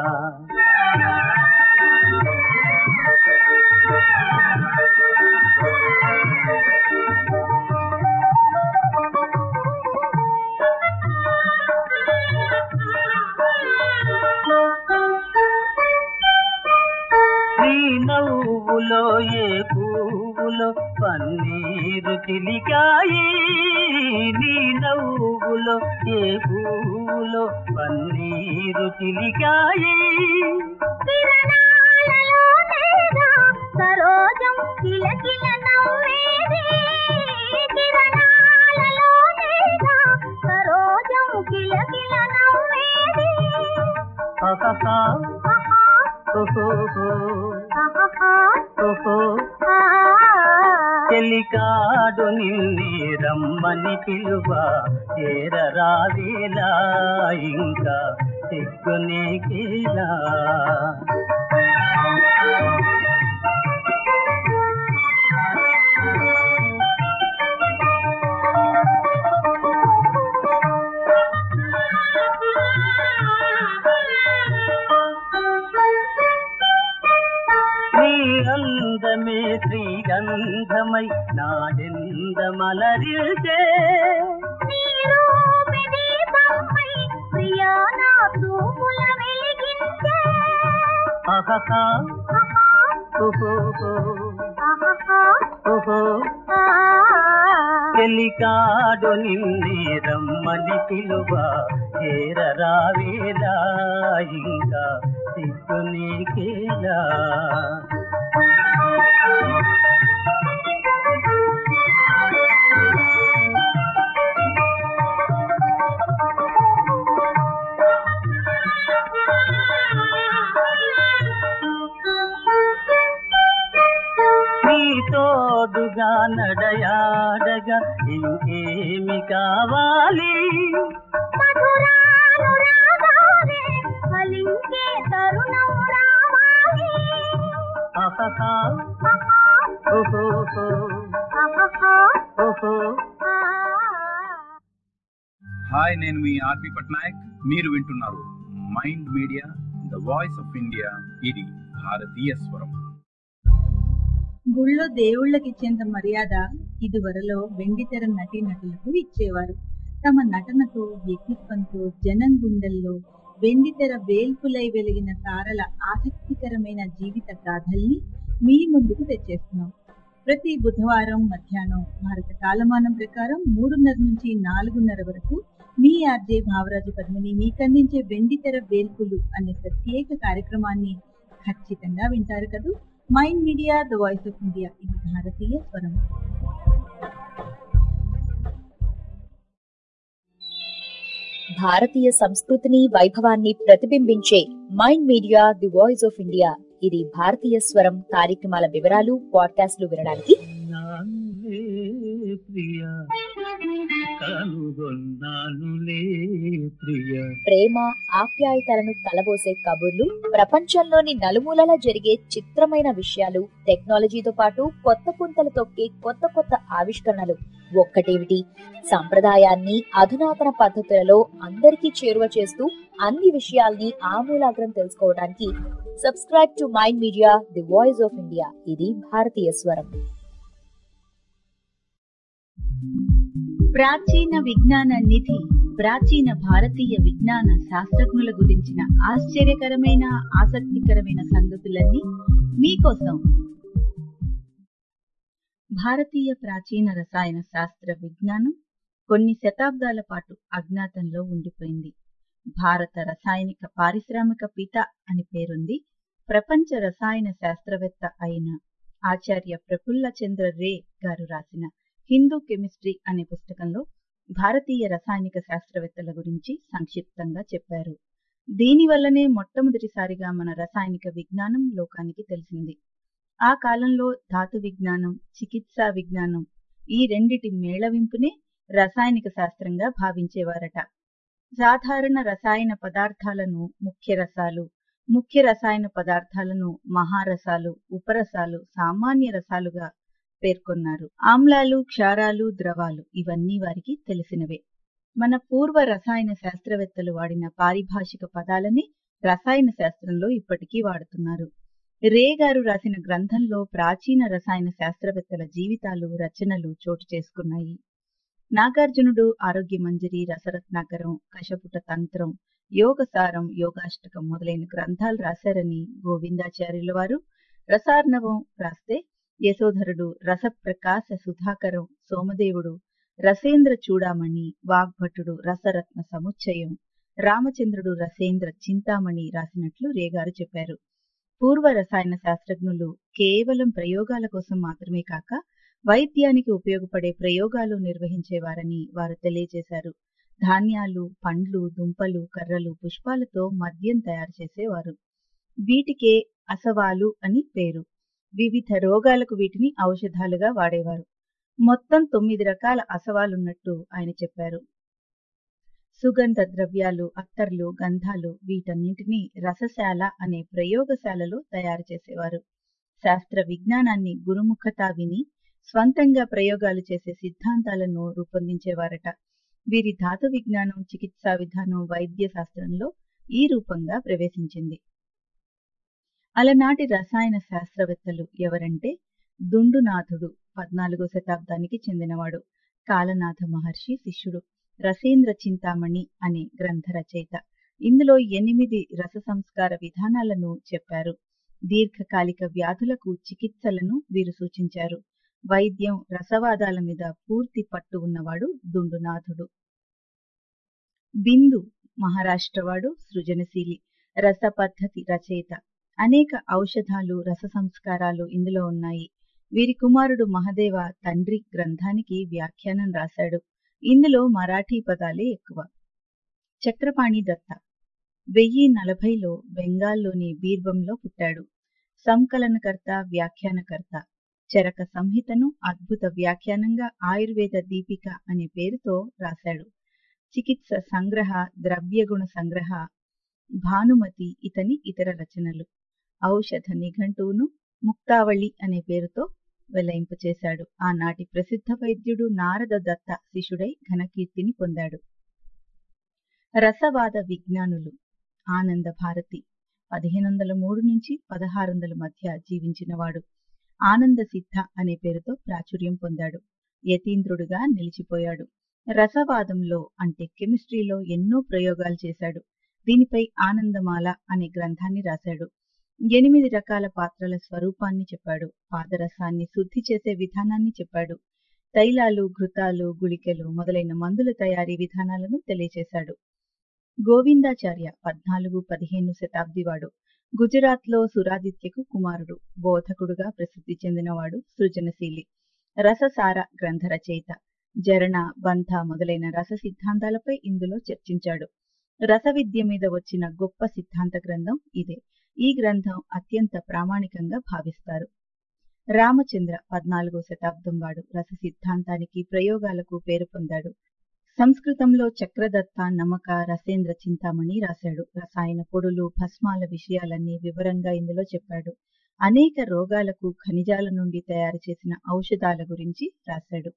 నీ నవ్వులో ఏ పువ్వులో పన్నీరు చిలికాయి నీ నవ్వులో ఏ పువ్వులో పన్నీరు చిలికాయి కిరణాలలో తేగా సరోజం కిలకిల నవ్వేది కిరణాలలో తేగా సరోజం కిలకిల నవ్వేది ఆహాహా, ఆహా, ఓహోహో, ఆహాహా, ఓహో ఆ. చెలికాడు నిన్నే రమ్మని పిలువ చేరరావేలా ఇంకా సిగ్గు నీకేలా నీ అందమే శ్రీగంధమై నాడెంద మలరిల్చే ప్రియా నా చూపుల వెలిగించే అహహా ఓహో ఆహాహా ఓహో ఆ చెలికాడు నిన్నే రమ్మని పిలువ చేరరావేలా ఇంకా సిగ్గు నీకేలా నీ తోడుగా నడయాడగా ఇంకేమి కావాలి మధురానురాగాలే ఫలించే తరుణం రావాలి అహహా ఆహా, ఓహో ఆహాహా, ఓహో ఆ. హాయ్ నేను మీ ఆర్పి పట్నాయక్ మీరు వింటున్నారు Mind Media the voice of India ఇది భారతీయ స్వరం గుళ్ళో దేవుళ్ళకిచ్చేంత మర్యాద ఇదివరలో వెండితెర నటీ నటులకు ఇచ్చేవారు తమ నటనతో వ్యక్తిత్వంతో జనం గుండెల్లో వెండితెర వేల్పులై వెలిగిన తారల ఆసక్తికరమైన జీవిత గాథల్ని మీ ముందుకు తెచ్చేస్తున్నాం ప్రతి బుధవారం మధ్యాహ్నం భారత కాలమానం ప్రకారం మూడున్నర నుంచి నాలుగున్నర వరకు మీ ఆర్జే భావరాజు పద్మిని మీకందించే వెండితెర వేల్పులు అనే ప్రత్యేక కార్యక్రమాన్ని ఖచ్చితంగా వింటారు కదూ Mind Media the voice of India ఇది భారతీయ స్వరం భారతీయ సంస్కృతిని వైభవాన్ని ప్రతిబింబించే Mind media the voice of India ఇది భారతీయ స్వరం కార్యక్రమాల వివరాలు పాడ్కాస్ట్లు వినడానికి నానులే ప్రియ కనుగొన్నానులే ప్రియ ప్రేమ ఆప్యాయతలను కలబోసే కబుర్లు ప్రపంచంలోని నలుమూలలా జరిగే చిత్రమైన విషయాలు టెక్నాలజీతో పాటు కొత్త పుంతలు తొక్కే కొత్త కొత్త ఆవిష్కరణలు ఒక్కటేమిటి సంప్రదాయాన్ని అధునాతన పద్ధతులలో అందరికీ చేరువ చేస్తూ అన్ని విషయాల్ని ఆమూలాగ్రం తెలుసుకోవడానికి subscribe to mind media the voice of India ఇది భారతీయ స్వరం ప్రాచీన విజ్ఞాన నిధి ప్రాచీన భారతీయ విజ్ఞాన శాస్త్రజ్ఞుల గురించిన ఆశ్చర్యకరమైన ఆసక్తికరమైన సంగతులన్నీ మీకోసం భారతీయ ప్రాచీన రసాయన శాస్త్ర విజ్ఞానం కొన్ని శతాబ్దాల పాటు అజ్ఞాతంలో ఉండిపోయింది భారత రసాయనిక పారిశ్రామిక పిత అని పేరుంది ప్రపంచ రసాయన శాస్త్రవేత్త అయిన ఆచార్య ప్రఫుల్ల చంద్ర రే గారు రాసిన హిందూ కెమిస్ట్రీ అనే పుస్తకంలో భారతీయ రసాయనిక శాస్త్రవేత్తల గురించి సంక్షిప్తంగా చెప్పారు దీనివల్లనే మొట్టమొదటిసారిగా మన రసాయనిక విజ్ఞానం లోకానికి తెలిసింది ఆ కాలంలో ధాతు విజ్ఞానం చికిత్సా విజ్ఞానం ఈ రెండిటి మేళవింపునే రసాయనిక శాస్త్రంగా భావించేవారట సాధారణ రసాయన పదార్థాలను ముఖ్య రసాలు ముఖ్య రసాయన పదార్థాలను మహారసాలు ఉపరసాలు సామాన్య రసాలుగా పేర్కొన్నారు ఆమ్లాలు క్షారాలు ద్రవాలు ఇవన్నీ వారికి తెలిసినవే మన పూర్వ రసాయన శాస్త్రవేత్తలు వాడిన పారిభాషిక పదాలని రసాయన శాస్త్రంలో ఇప్పటికీ వాడుతున్నారు రే గారు రాసిన గ్రంథంలో ప్రాచీన రసాయన శాస్త్రవేత్తల జీవితాలు రచనలు చోటు చేసుకున్నాయి నాగార్జునుడు ఆరోగ్య మంజరి రసరత్నాకరం కశపుట తంత్రం యోగసారం యోగాష్టకం మొదలైన గ్రంథాలు రాశారని గోవిందాచార్యుల వారు రసార్ణవం రాస్తే యశోధరుడు రసప్రకాశ సుధాకరం సోమదేవుడు రసేంద్ర చూడామణి వాగ్భటుడు రసరత్న సముచ్చయం రామచంద్రుడు రసేంద్ర చింతామణి రాసినట్లు రేగారు చెప్పారు పూర్వ రసాయన శాస్త్రజ్ఞులు కేవలం ప్రయోగాల కోసం మాత్రమే కాక వైద్యానికి ఉపయోగపడే ప్రయోగాలు నిర్వహించేవారని వారు తెలియజేశారు ధాన్యాలు పండ్లు దుంపలు కర్రలు పుష్పాలతో మద్యం తయారు చేసేవారు వీటికే అసవాలు అని పేరు వివిధ రోగాలకు వీటిని ఔషధాలుగా వాడేవారు మొత్తం తొమ్మిది రకాల అసవాలున్నట్టు ఆయన చెప్పారు సుగంధ ద్రవ్యాలు అత్తర్లు గంధాలు వీటన్నింటినీ రసశాల అనే ప్రయోగశాలలో తయారు చేసేవారు శాస్త్ర విజ్ఞానాన్ని గురుముఖత విని స్వంతంగా ప్రయోగాలు చేసే సిద్ధాంతాలను రూపొందించేవారట వీరి ధాతు విజ్ఞానం చికిత్సా విధానం వైద్య శాస్త్రంలో ఈ రూపంగా ప్రవేశించింది అలనాటి రసాయన శాస్త్రవేత్తలు ఎవరంటే దుండునాథుడు పద్నాలుగో శతాబ్దానికి చెందినవాడు కాలనాథ మహర్షి శిష్యుడు రసేంద్ర చింతామణి అనే గ్రంథ రచయిత ఇందులో ఎనిమిది రస సంస్కార విధానాలను చెప్పారు దీర్ఘకాలిక వ్యాధులకు చికిత్సలను వీరు సూచించారు వైద్యం రసవాదాల మీద పూర్తి పట్టు ఉన్నవాడు దుండునాథుడు బిందు మహారాష్ట్రవాడు సృజనశీలి రస పద్ధతి రచయిత అనేక ఔషధాలు రస సంస్కారాలు ఇందులో ఉన్నాయి వీరి కుమారుడు మహదేవ తండ్రి గ్రంథానికి వ్యాఖ్యానం రాశాడు ఇందులో మరాఠీ పదాలే ఎక్కువ చక్రపాణి దత్త వెయ్యి నలభైలో బెంగాల్లోని బీర్బంలో పుట్టాడు సంకలనకర్త వ్యాఖ్యానకర్త చరక సంహితను అద్భుత వ్యాఖ్యానంగా ఆయుర్వేద దీపిక అనే పేరుతో రాశాడు చికిత్స సంగ్రహ ద్రవ్యగుణ సంగ్రహ భానుమతి ఇతని ఇతర రచనలు ఔషధ నిఘంటువును ముక్తావళి అనే పేరుతో వెల్లయింపు చేశాడు ఆనాటి ప్రసిద్ధ వైద్యుడు నారద దత్త శిష్యుడై ఘనకీర్తిని పొందాడు రసవాద విజ్ఞానులు ఆనంద భారతి పదిహేను వందల మూడు నుంచి పదహారు వందల మధ్య జీవించినవాడు ఆనంద సిద్ధ అనే పేరుతో ప్రాచుర్యం పొందాడు యతీంద్రుడుగా నిలిచిపోయాడు రసవాదంలో అంటే కెమిస్ట్రీలో ఎన్నో ప్రయోగాలు చేశాడు దీనిపై ఆనందమాల అనే గ్రంథాన్ని రాశాడు ఎనిమిది రకాల పాత్రల స్వరూపాన్ని చెప్పాడు పాదరసాన్ని శుద్ధి చేసే విధానాన్ని చెప్పాడు తైలాలు ఘృతాలు గుళికలు మొదలైన మందుల తయారీ విధానాలను తెలియచేశాడు గోవిందాచార్య పద్నాలుగు పదిహేను శతాబ్దివాడు గుజరాత్లో సురాదిత్యకు కుమారుడు బోధకుడుగా ప్రసిద్ధి చెందినవాడు సృజనశీలి రససార గ్రంథ రచయిత జరణ బంధ మొదలైన రస సిద్ధాంతాలపై ఇందులో చర్చించాడు రస విద్య మీద వచ్చిన గొప్ప సిద్ధాంత గ్రంథం ఇదే ఈ గ్రంథం అత్యంత ప్రామాణికంగా భావిస్తారు రామచంద్ర పద్నాలుగో శతాబ్దం వాడు రస సిద్ధాంతానికి ప్రయోగాలకు పేరు పొందాడు సంస్కృతంలో చక్రదత్త నమక రసేంద్ర చింతామణి రాశాడు రసాయన పొడులు భస్మాల విషయాలన్నీ వివరంగా ఇందులో చెప్పాడు అనేక రోగాలకు ఖనిజాల నుండి తయారు చేసిన ఔషధాల గురించి రాశాడు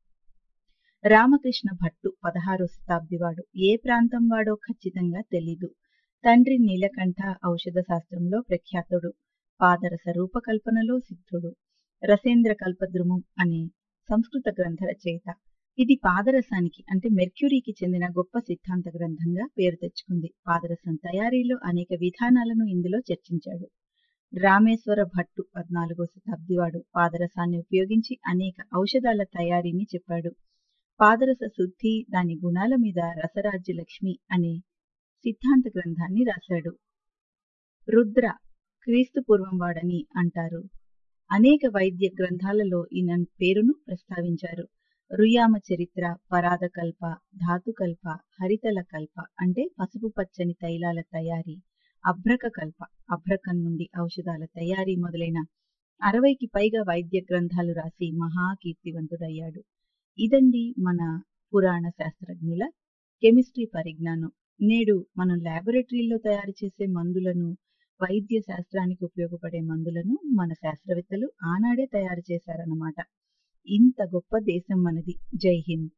రామకృష్ణ భట్టు పదహారో శతాబ్ది వాడు ఏ ప్రాంతం వాడో ఖచ్చితంగా తెలీదు తండ్రి నీలకంఠ ఔషధ శాస్త్రంలో ప్రఖ్యాతుడు పాదరస రూపకల్పనలో సిద్ధుడు రసేంద్ర కల్పద్రుమం అనే సంస్కృత గ్రంథ రచయిత ఇది పాదరసానికి అంటే మెర్క్యూరీకి చెందిన గొప్ప సిద్ధాంత గ్రంథంగా పేరు తెచ్చుకుంది పాదరసం తయారీలో అనేక విధానాలను ఇందులో చర్చించాడు రామేశ్వర భట్టు పద్నాలుగో శతాబ్దివాడు పాదరసాన్ని ఉపయోగించి అనేక ఔషధాల తయారీని చెప్పాడు పాదరస శుద్ధి దాని గుణాల మీద రసరాజ్య లక్ష్మి అనే సిద్ధాంత గ్రంథాన్ని రాశాడు రుద్ర క్రీస్తు పూర్వం వాడని అంటారు అనేక వైద్య గ్రంథాలలో ఈయన పేరును ప్రస్తావించారు రుయామ చరిత్ర పరాదకల్ప ధాతుకల్ప హరితల కల్ప అంటే పసుపు పచ్చని తైలాల తయారీ అభ్రక కల్ప అభ్రకం నుండి ఔషధాల తయారీ మొదలైన అరవైకి పైగా వైద్య గ్రంథాలు రాసి మహాకీర్తివంతుడయ్యాడు ఇదండి మన పురాణ శాస్త్రజ్ఞుల కెమిస్ట్రీ పరిజ్ఞానం నేడు మనం ల్యాబొరేటరీలో తయారు చేసే మందులను వైద్య శాస్త్రానికి ఉపయోగపడే మందులను మన శాస్త్రవేత్తలు ఆనాడే తయారు చేశారన్నమాట ఇంత గొప్ప దేశం మనది జై హింద్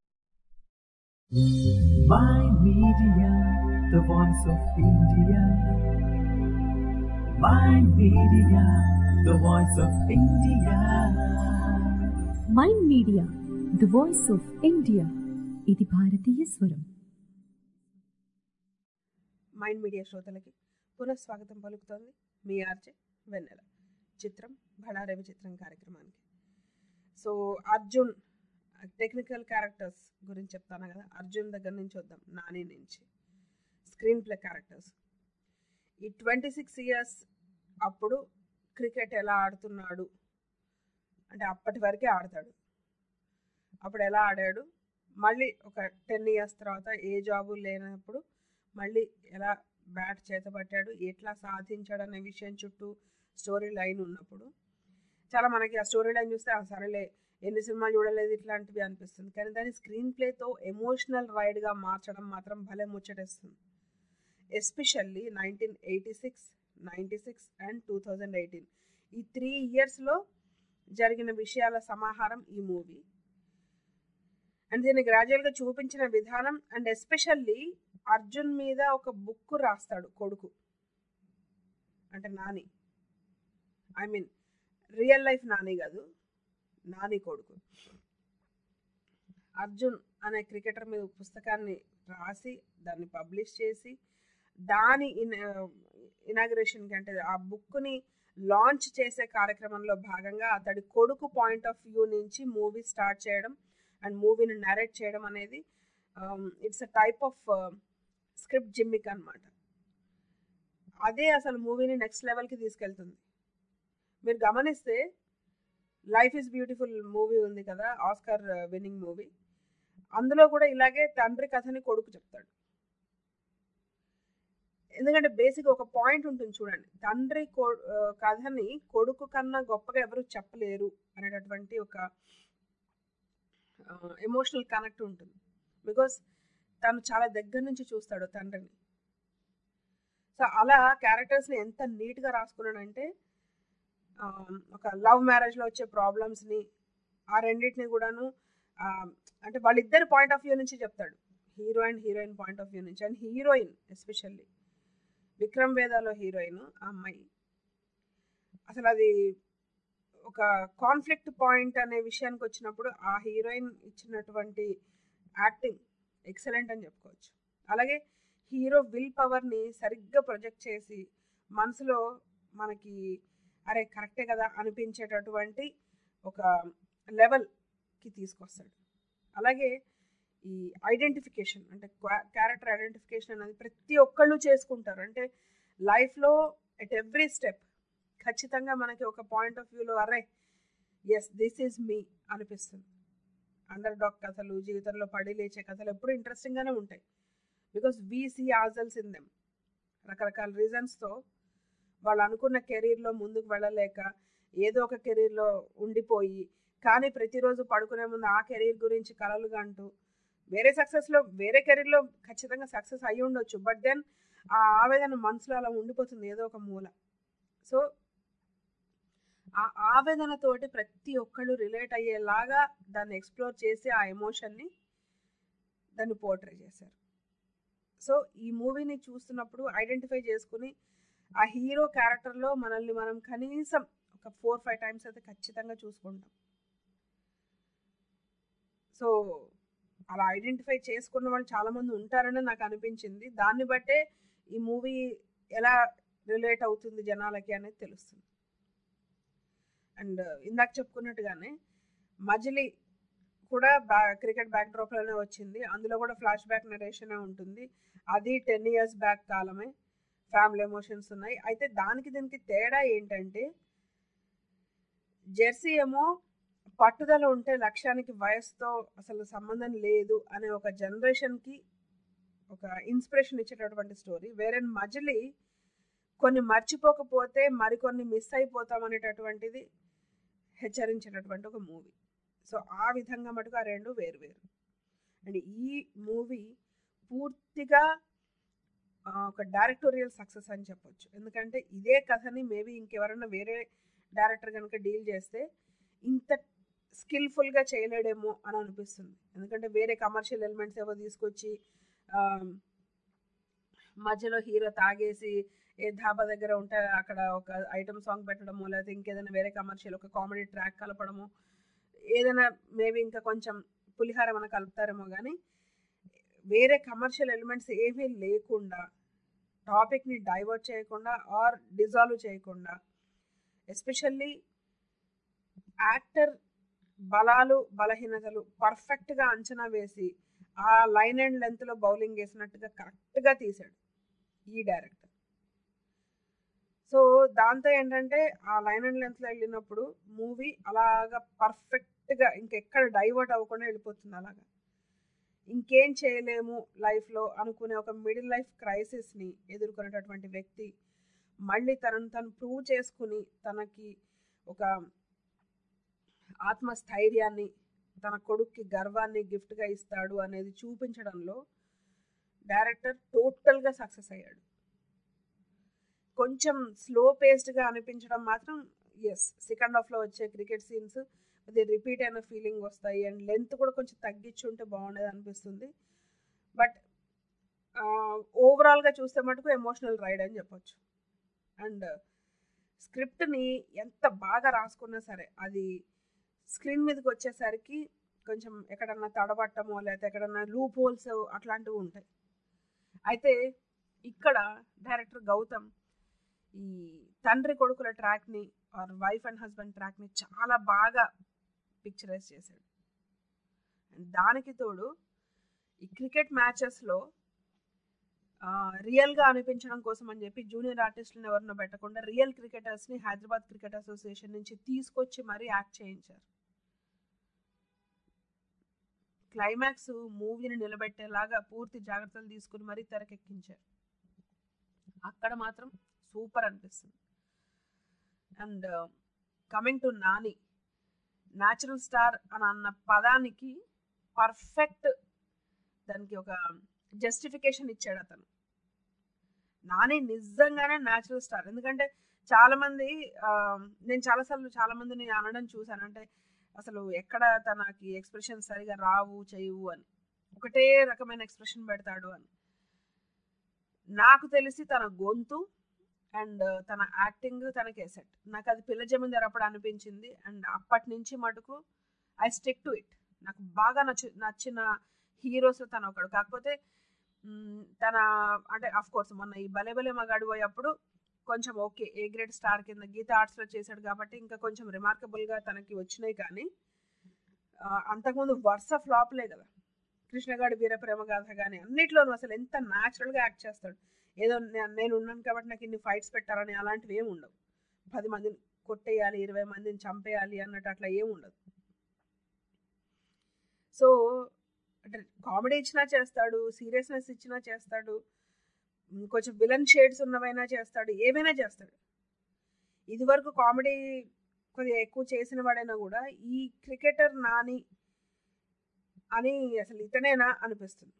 My Media, the voice of India. My Media, the voice of India. Mind media the voice of India ఇది భారతీయ స్వరం మైండ్ మీడియా శ్రోతలకి పునఃస్వాగతం పలుకుతోంది మీ ఆర్జే వెన్నెల చిత్రం బడారవి చిత్రం కార్యక్రమానికి సో అర్జున్ టెక్నికల్ క్యారెక్టర్స్ గురించి చెప్తాను కదా అర్జున్ దగ్గర నుంచి వద్దాం నాని నుంచి స్క్రీన్ ప్లే క్యారెక్టర్స్ ఈ ట్వంటీ సిక్స్ ఇయర్స్ అప్పుడు క్రికెట్ ఎలా ఆడుతున్నాడు అంటే అప్పటి వరకే ఆడతాడు అప్పుడు ఎలా ఆడాడు మళ్ళీ ఒక టెన్ ఇయర్స్ తర్వాత ఏ జాబు లేనప్పుడు మళ్ళీ ఎలా బ్యాట్ చేతపట్టాడు ఎట్లా సాధించాడు అనే విషయం చుట్టూ స్టోరీ లైన్ ఉన్నప్పుడు చాలా మనకి ఆ స్టోరీ లైన్ చూస్తే ఆ సరేలే ఎన్ని సినిమాలు చూడలేదు ఇట్లాంటివి అనిపిస్తుంది కానీ దాని స్క్రీన్ ప్లేతో ఎమోషనల్ రైడ్గా మార్చడం మాత్రం భలే ముచ్చటేస్తుంది especially nineteen eighty six ninety six and two thousand eighteen ఈ త్రీ ఇయర్స్లో జరిగిన విషయాల సమాహారం ఈ మూవీ అండ్ దీన్ని గ్రాడ్యువల్గా చూపించిన విధానం అండ్ ఎస్పెషల్లీ అర్జున్ మీద ఒక బుక్ రాస్తాడు కొడుకు అంటే Nani I mean real life Nani కాదు నాని కొడుకు అర్జున్ అనే క్రికెటర్ మీద పుస్తకాన్ని రాసి దాన్ని పబ్లిష్ చేసి దాని ఇన్ ఇనాగ్రేషన్కి అంటే ఆ బుక్ని లాంచ్ చేసే కార్యక్రమంలో భాగంగా అతడి కొడుకు పాయింట్ ఆఫ్ వ్యూ నుంచి మూవీ స్టార్ట్ చేయడం అండ్ మూవీని నరేట్ చేయడం అనేది it's a type of script gimmick అనమాట అదే అసలు మూవీని నెక్స్ట్ లెవెల్కి తీసుకెళ్తుంది మీరు గమనిస్తే లైఫ్ ఈజ్ బ్యూటిఫుల్ మూవీ ఉంది కదా ఆస్కార్ విన్నింగ్ మూవీ అందులో కూడా ఇలాగే తండ్రి కథని కొడుకు చెప్తాడు ఎందుకంటే బేసిక్ ఒక పాయింట్ ఉంటుంది చూడండి తండ్రి కథని కొడుకు కన్నా గొప్పగా ఎవరు చెప్పలేరు అనేటటువంటి ఒక ఎమోషనల్ కనెక్ట్ ఉంటుంది బికాస్ తను చాలా దగ్గర నుంచి చూస్తాడు తండ్రిని సో అలా క్యారెక్టర్స్ని ఎంత నీట్గా రాసుకున్నాడంటే ఒక లవ్ మ్యారేజ్లో వచ్చే ప్రాబ్లమ్స్ని ఆ రెండింటిని కూడాను అంటే వాళ్ళిద్దరి పాయింట్ ఆఫ్ వ్యూ నుంచి చెప్తాడు hero and heroine point of view నుంచి అండ్ హీరోయిన్ ఎస్పెషల్లీ విక్రమ్ వేదాలో హీరోయిన్ ఆ అమ్మాయి అసలు అది ఒక కాన్ఫ్లిక్ట్ పాయింట్ అనే విషయానికి వచ్చినప్పుడు ఆ హీరోయిన్ ఇచ్చినటువంటి యాక్టింగ్ ఎక్సలెంట్ అని చెప్పుకోవచ్చు అలాగే హీరో విల్ పవర్ని సరిగ్గా ప్రొజెక్ట్ చేసి మనసులో మనకి అరే కరెక్టే కదా అనిపించేటటువంటి ఒక లెవెల్కి తీసుకొస్తాడు అలాగే ఈ ఐడెంటిఫికేషన్ అంటే క్యారెక్టర్ ఐడెంటిఫికేషన్ అనేది ప్రతి ఒక్కళ్ళు చేసుకుంటారు అంటే లైఫ్లో ఎట్ ఎవ్రీ స్టెప్ ఖచ్చితంగా మనకి ఒక పాయింట్ ఆఫ్ వ్యూలో అరే ఎస్ దిస్ ఈజ్ మీ అనిపిస్తుంది అండర్ డాగ్ కథలు జీవితంలో పడి లేచే కథలు ఎప్పుడు ఇంట్రెస్టింగ్గానే ఉంటాయి because we see ourselves in them రకరకాల రీజన్స్తో వాళ్ళు అనుకున్న కెరీర్లో ముందుకు వెళ్ళలేక ఏదో ఒక కెరీర్లో ఉండిపోయి కానీ ప్రతిరోజు పడుకునే ముందు ఆ కెరీర్ గురించి కలలుగా అంటూ వేరే సక్సెస్లో వేరే కెరీర్లో ఖచ్చితంగా సక్సెస్ అయ్యి ఉండొచ్చు బట్ దెన్ ఆ ఆవేదన మనసులో అలా ఉండిపోతుంది ఏదో ఒక మూల సో ఆ ఆవేదనతోటి ప్రతి ఒక్కళ్ళు రిలేట్ అయ్యేలాగా దాన్ని ఎక్స్ప్లోర్ చేసి ఆ ఎమోషన్ని దాన్ని పోర్ట్రే చేశారు సో ఈ మూవీని చూస్తున్నప్పుడు ఐడెంటిఫై చేసుకుని ఆ హీరో క్యారెక్టర్లో మనల్ని మనం కనీసం ఒక ఫోర్ ఫైవ్ టైమ్స్ అయితే ఖచ్చితంగా చూసుకుంటాం సో అలా ఐడెంటిఫై చేసుకున్న వాళ్ళు చాలామంది ఉంటారని నాకు అనిపించింది దాన్ని బట్టే ఈ మూవీ ఎలా రిలేట్ అవుతుంది జనాలకి అనేది తెలుస్తుంది అండ్ ఇందాక చెప్పుకున్నట్టుగానే మజిలీ కూడా బ్యా క్రికెట్ బ్యాక్ డ్రాప్లోనే వచ్చింది అందులో కూడా ఫ్లాష్ బ్యాక్ నరేషనే ఉంటుంది అది టెన్ ఇయర్స్ బ్యాక్ కాలమే ఫ్యామిలీ ఎమోషన్స్ ఉన్నాయి అయితే దానికి దీనికి తేడా ఏంటంటే జెర్సీ ఏమో పట్టుదల ఉంటే లక్ష్యానికి వయసుతో అసలు సంబంధం లేదు అనే ఒక జనరేషన్కి ఒక ఇన్స్పిరేషన్ ఇచ్చేటటువంటి స్టోరీ వేరే మజిలీ కొన్ని మర్చిపోకపోతే మరికొన్ని మిస్ అయిపోతాం అనేటటువంటిది హెచ్చరించేటటువంటి ఒక మూవీ సో ఆ విధంగా మటుకు ఆ రెండు వేరు వేరు అండ్ ఈ మూవీ పూర్తిగా ఒక డైరెక్టోరియల్ సక్సెస్ అని చెప్పొచ్చు ఎందుకంటే ఇదే కథని మేబీ ఇంకెవరైనా వేరే డైరెక్టర్ కనుక డీల్ చేస్తే ఇంత స్కిల్ఫుల్గా చేయలేడేమో అని అనిపిస్తుంది ఎందుకంటే వేరే కమర్షియల్ ఎలిమెంట్స్ ఏవో తీసుకొచ్చి మధ్యలో హీరో తాగేసి ఏ ధాబా దగ్గర ఉంటే అక్కడ ఒక ఐటమ్ సాంగ్ పెట్టడము లేకపోతే ఇంకేదైనా వేరే కమర్షియల్ ఒక కామెడీ ట్రాక్ కలపడము ఏదైనా మేబీ ఇంకా కొంచెం పులిహార ఏమైనా కలుపుతారేమో కానీ వేరే కమర్షియల్ ఎలిమెంట్స్ ఏమీ లేకుండా టాపిక్ని డైవర్ట్ చేయకుండా ఆర్ డిజాల్వ్ చేయకుండా ఎస్పెషల్లీ యాక్టర్ బలాలు బలహీనతలు పర్ఫెక్ట్గా అంచనా వేసి ఆ లైన్ అండ్ లెంత్లో బౌలింగ్ వేసినట్టుగా కరెక్ట్గా తీశాడు ఈ డైరెక్టర్ సో దాంతో ఏంటంటే ఆ లైన్ అండ్ లెంత్లో వెళ్ళినప్పుడు మూవీ అలాగా పర్ఫెక్ట్గా ఇంకెక్కడ డైవర్ట్ అవ్వకుండా వెళ్ళిపోతుంది అలాగా ఇంకేం చేయలేము లైఫ్లో అనుకునే ఒక మిడిల్ లైఫ్ క్రైసిస్ని ఎదుర్కొనేటటువంటి వ్యక్తి మళ్ళీ తనను తను ప్రూవ్ చేసుకుని తనకి ఒక ఆత్మస్థైర్యాన్ని తన కొడుక్కి గర్వాన్ని గిఫ్ట్గా ఇస్తాడు అనేది చూపించడంలో డైరెక్టర్ టోటల్గా సక్సెస్ అయ్యాడు కొంచెం స్లో పేస్డ్గా అనిపించడం మాత్రం ఎస్ సెకండ్ హాఫ్లో వచ్చే క్రికెట్ సీన్స్ అది రిపీట్ అయిన ఫీలింగ్ వస్తాయి అండ్ లెంత్ కూడా కొంచెం తగ్గించి ఉంటే బాగుండేది అనిపిస్తుంది బట్ ఓవరాల్గా చూస్తే మటుకు ఎమోషనల్ రైడ్ అని చెప్పొచ్చు అండ్ స్క్రిప్ట్ని ఎంత బాగా రాసుకున్నా సరే అది స్క్రీన్ మీదకి వచ్చేసరికి కొంచెం ఎక్కడన్నా తడబట్టమో లేకపోతే ఎక్కడన్నా లూప్ హోల్స్ అట్లాంటివి ఉంటాయి అయితే ఇక్కడ డైరెక్టర్ గౌతమ్ ఈ తండ్రి కొడుకుల ట్రాక్ని ఆర్ వైఫ్ అండ్ హస్బెండ్ ట్రాక్ని చాలా బాగా పిక్చరైజ్ చేశాడు అండ్ దానికి తోడు ఈ క్రికెట్ మ్యాచెస్లో రియల్గా అనిపించడం కోసం అని చెప్పి జూనియర్ ఆర్టిస్టులను ఎవరినో పెట్టకుండా రియల్ క్రికెటర్స్ని హైదరాబాద్ క్రికెట్ అసోసియేషన్ నుంచి తీసుకొచ్చి మరీ యాక్ట్ చేయించారు క్లైమాక్స్ మూవీని నిలబెట్టేలాగా పూర్తి జాగ్రత్తలు తీసుకుని మరీ తెరకెక్కించారు అక్కడ మాత్రం సూపర్ అనిపిస్తుంది and coming to Nani natural star అని అన్న పదానికి పర్ఫెక్ట్ దానికి ఒక జస్టిఫికేషన్ ఇచ్చాడు అతను నాని నిజంగానే న్యాచురల్ స్టార్ ఎందుకంటే చాలా మంది ఆ, నేను చాలాసార్లు చాలా మందిని అనడం చూశాను అంటే అసలు ఎక్కడ తనకి ఎక్స్ప్రెషన్ సరిగా రావు చేయవు అని ఒకటే రకమైన ఎక్స్ప్రెషన్ పెడతాడు అని నాకు తెలిసి తన గొంతు అండ్ తన యాక్టింగ్ తనకే సెట్ నాకు అది పిల్ల జమీందార్ అప్పుడు అనిపించింది అండ్ అప్పటి నుంచి మటుకు ఐ స్టిక్ టు ఇట్ నాకు బాగా నచ్చి నచ్చిన హీరోస్ తను ఒకడు కాకపోతే మ్, తన అంటే అఫ్ కోర్స్ మొన్న ఈ భలే భలే మగాడు పోయేప్పుడు కొంచెం ఓకే ఏ గ్రేడ్ స్టార్ కింద గీత ఆర్ట్స్లో చేశాడు కాబట్టి ఇంకా కొంచెం రిమార్కబుల్గా తనకి వచ్చినాయి కానీ ఆ, అంతకుముందు వరుస ఫ్లాప్లే కదా కృష్ణగాడి వీర ప్రేమ గాథ కానీ అన్నిట్లోనూ అసలు ఎంత న్యాచురల్గా యాక్ట్ చేస్తాడు ఏదో నే- నేను ఉన్నాను కాబట్టి నాకు ఇన్ని ఫైట్స్ పెట్టాలని అలాంటివి ఏమి ఉండవు పది మందిని కొట్టేయాలి ఇరవై మందిని చంపేయాలి అన్నట్టు అట్లా ఏమి ఉండదు సో అంటే కామెడీ ఇచ్చినా చేస్తాడు సీరియస్నెస్ ఇచ్చినా చేస్తాడు ఉమ్, కొంచెం విలన్ షేడ్స్ ఉన్నవైనా చేస్తాడు ఏమైనా చేస్తాడు ఇది వరకు కామెడీ కొద్దిగా ఎక్కువ చేసిన వాడైనా కూడా ఈ క్రికెటర్ నాని అని అసలు ఇతనేనా అనిపిస్తుంది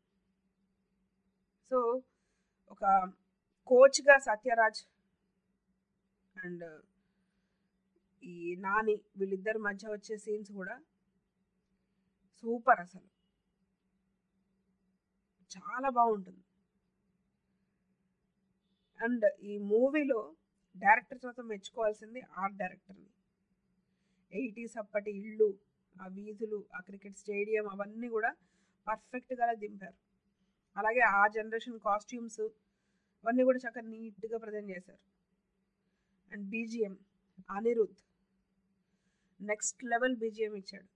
సో ఒక కోచ్గా సత్యరాజ్ అండ్ ఈ నాని వీళ్ళిద్దరి మధ్య వచ్చే సీన్స్ కూడా సూపర్ అసలు చాలా బాగుంటుంది అండ్ ఈ మూవీలో డైరెక్టర్ తర్వాత మెచ్చుకోవాల్సింది ఆర్ట్ డైరెక్టర్ని ఎయిటీస్ అప్పటి ఇళ్ళు ఆ వీధులు ఆ క్రికెట్ స్టేడియం అవన్నీ కూడా పర్ఫెక్ట్గా దింపారు అలాగే ఆ జనరేషన్ కాస్ట్యూమ్స్ అవన్నీ కూడా చక్కగా నీట్గా ప్రజెంట్ చేశారు and BGM Anirudh next level BGM ఇచ్చాడు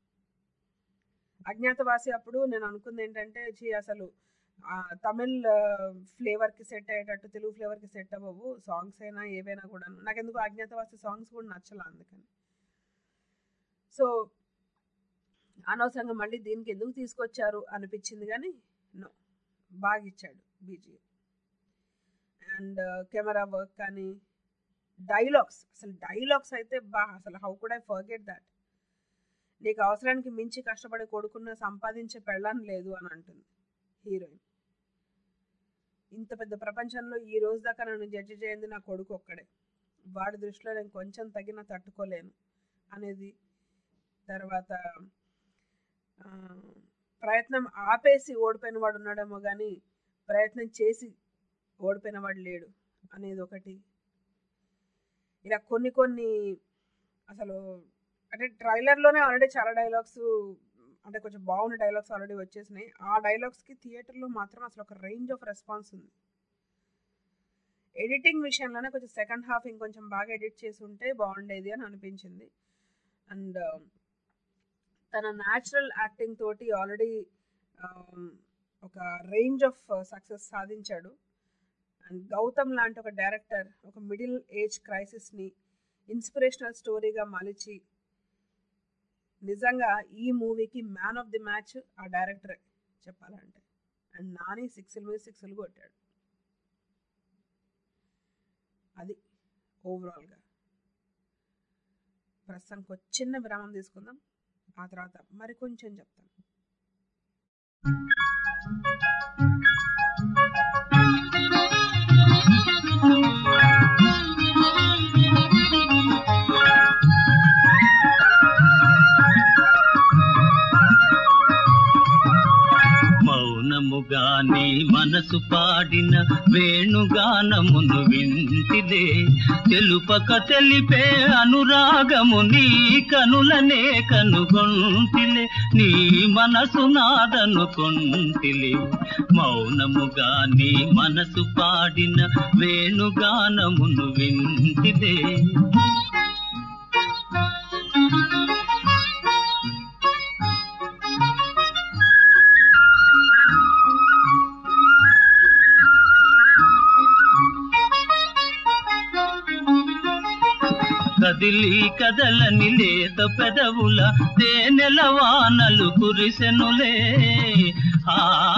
అజ్ఞాతవాసి అప్పుడు నేను అనుకుంది ఏంటంటే ఛీ అసలు ఆ, తమిళ్ ఫ్లేవర్కి సెట్ అయ్యేటట్టు తెలుగు ఫ్లేవర్కి సెట్ అవ్వవు సాంగ్స్ అయినా ఏవైనా కూడా నాకెందుకు అజ్ఞాతవాసి సాంగ్స్ కూడా నచ్చలా అందుకని సో అనవసరంగా మళ్ళీ దీనికి ఎందుకు తీసుకొచ్చారు అనిపించింది కానీ నో బాగా ఇచ్చాడు బీజిఎం అండ్ కెమెరా వర్క్ కానీ డైలాగ్స్ అసలు డైలాగ్స్ అయితే బా అసలు how could I forget that నీకు అవసరానికి మించి కష్టపడి కొడుకున్న సంపాదించే పెళ్ళని లేదు అని అంటుంది హీరోయిన్ ఇంత పెద్ద ప్రపంచంలో ఈ రోజు దాకా నన్ను జడ్జి చేయండి నా కొడుకు ఒక్కడే వాడి దృష్టిలో నేను కొంచెం తగిన తట్టుకోలేను అనేది తర్వాత ఆ, ప్రయత్నం ఆపేసి ఓడిపోయిన వాడు ఉన్నాడేమో కానీ ప్రయత్నం చేసి ఓడిపోయిన వాడు లేడు అనేది ఒకటి ఇలా కొన్ని కొన్ని అసలు అంటే ట్రైలర్లోనే ఆల్రెడీ చాలా డైలాగ్స్ అంటే కొంచెం బాగున్న డైలాగ్స్ ఆల్రెడీ వచ్చేసినాయి ఆ డైలాగ్స్కి థియేటర్లో మాత్రం అసలు ఒక రేంజ్ ఆఫ్ రెస్పాన్స్ ఉంది ఎడిటింగ్ విషయంలోనే కొంచెం సెకండ్ హాఫ్ ఇంకొంచెం బాగా ఎడిట్ చేసి ఉంటే బాగుండేది అని అనిపించింది అండ్ తన న్యాచురల్ యాక్టింగ్ తోటి ఆల్రెడీ ఒక రేంజ్ ఆఫ్ సక్సెస్ సాధించాడు అండ్ గౌతమ్ లాంటి ఒక డైరెక్టర్ ఒక మిడిల్ ఏజ్ క్రైసిస్ని ఇన్స్పిరేషనల్ స్టోరీగా మలిచి నిజంగా ఈ మూవీకి మ్యాన్ ఆఫ్ ది మ్యాచ్ ఆ డైరెక్టరే చెప్పాలంటే అండ్ నాని సిక్స్ల మీద సిక్స్లు కొట్టాడు అది ఓవరాల్గా ప్రస్తుతానికి ఒక చిన్న విరామం తీసుకుందాం ఆ తర్వాత మరి కొంచెం చెప్తాను మౌనముగాని మనసు పాడిన వేణుగానమును వింటిదే తెలుపక తెలిపే అనురాగము నీ కనులనే కనుగొంటిలే నీ మనసు నాదనుకొంటిలే మౌనముగాని మనసు పాడిన వేణుగానమును వింటిదే కదిలి కదలని లేత పెదవుల తేనెల వానలు కురిసెనులే ఆ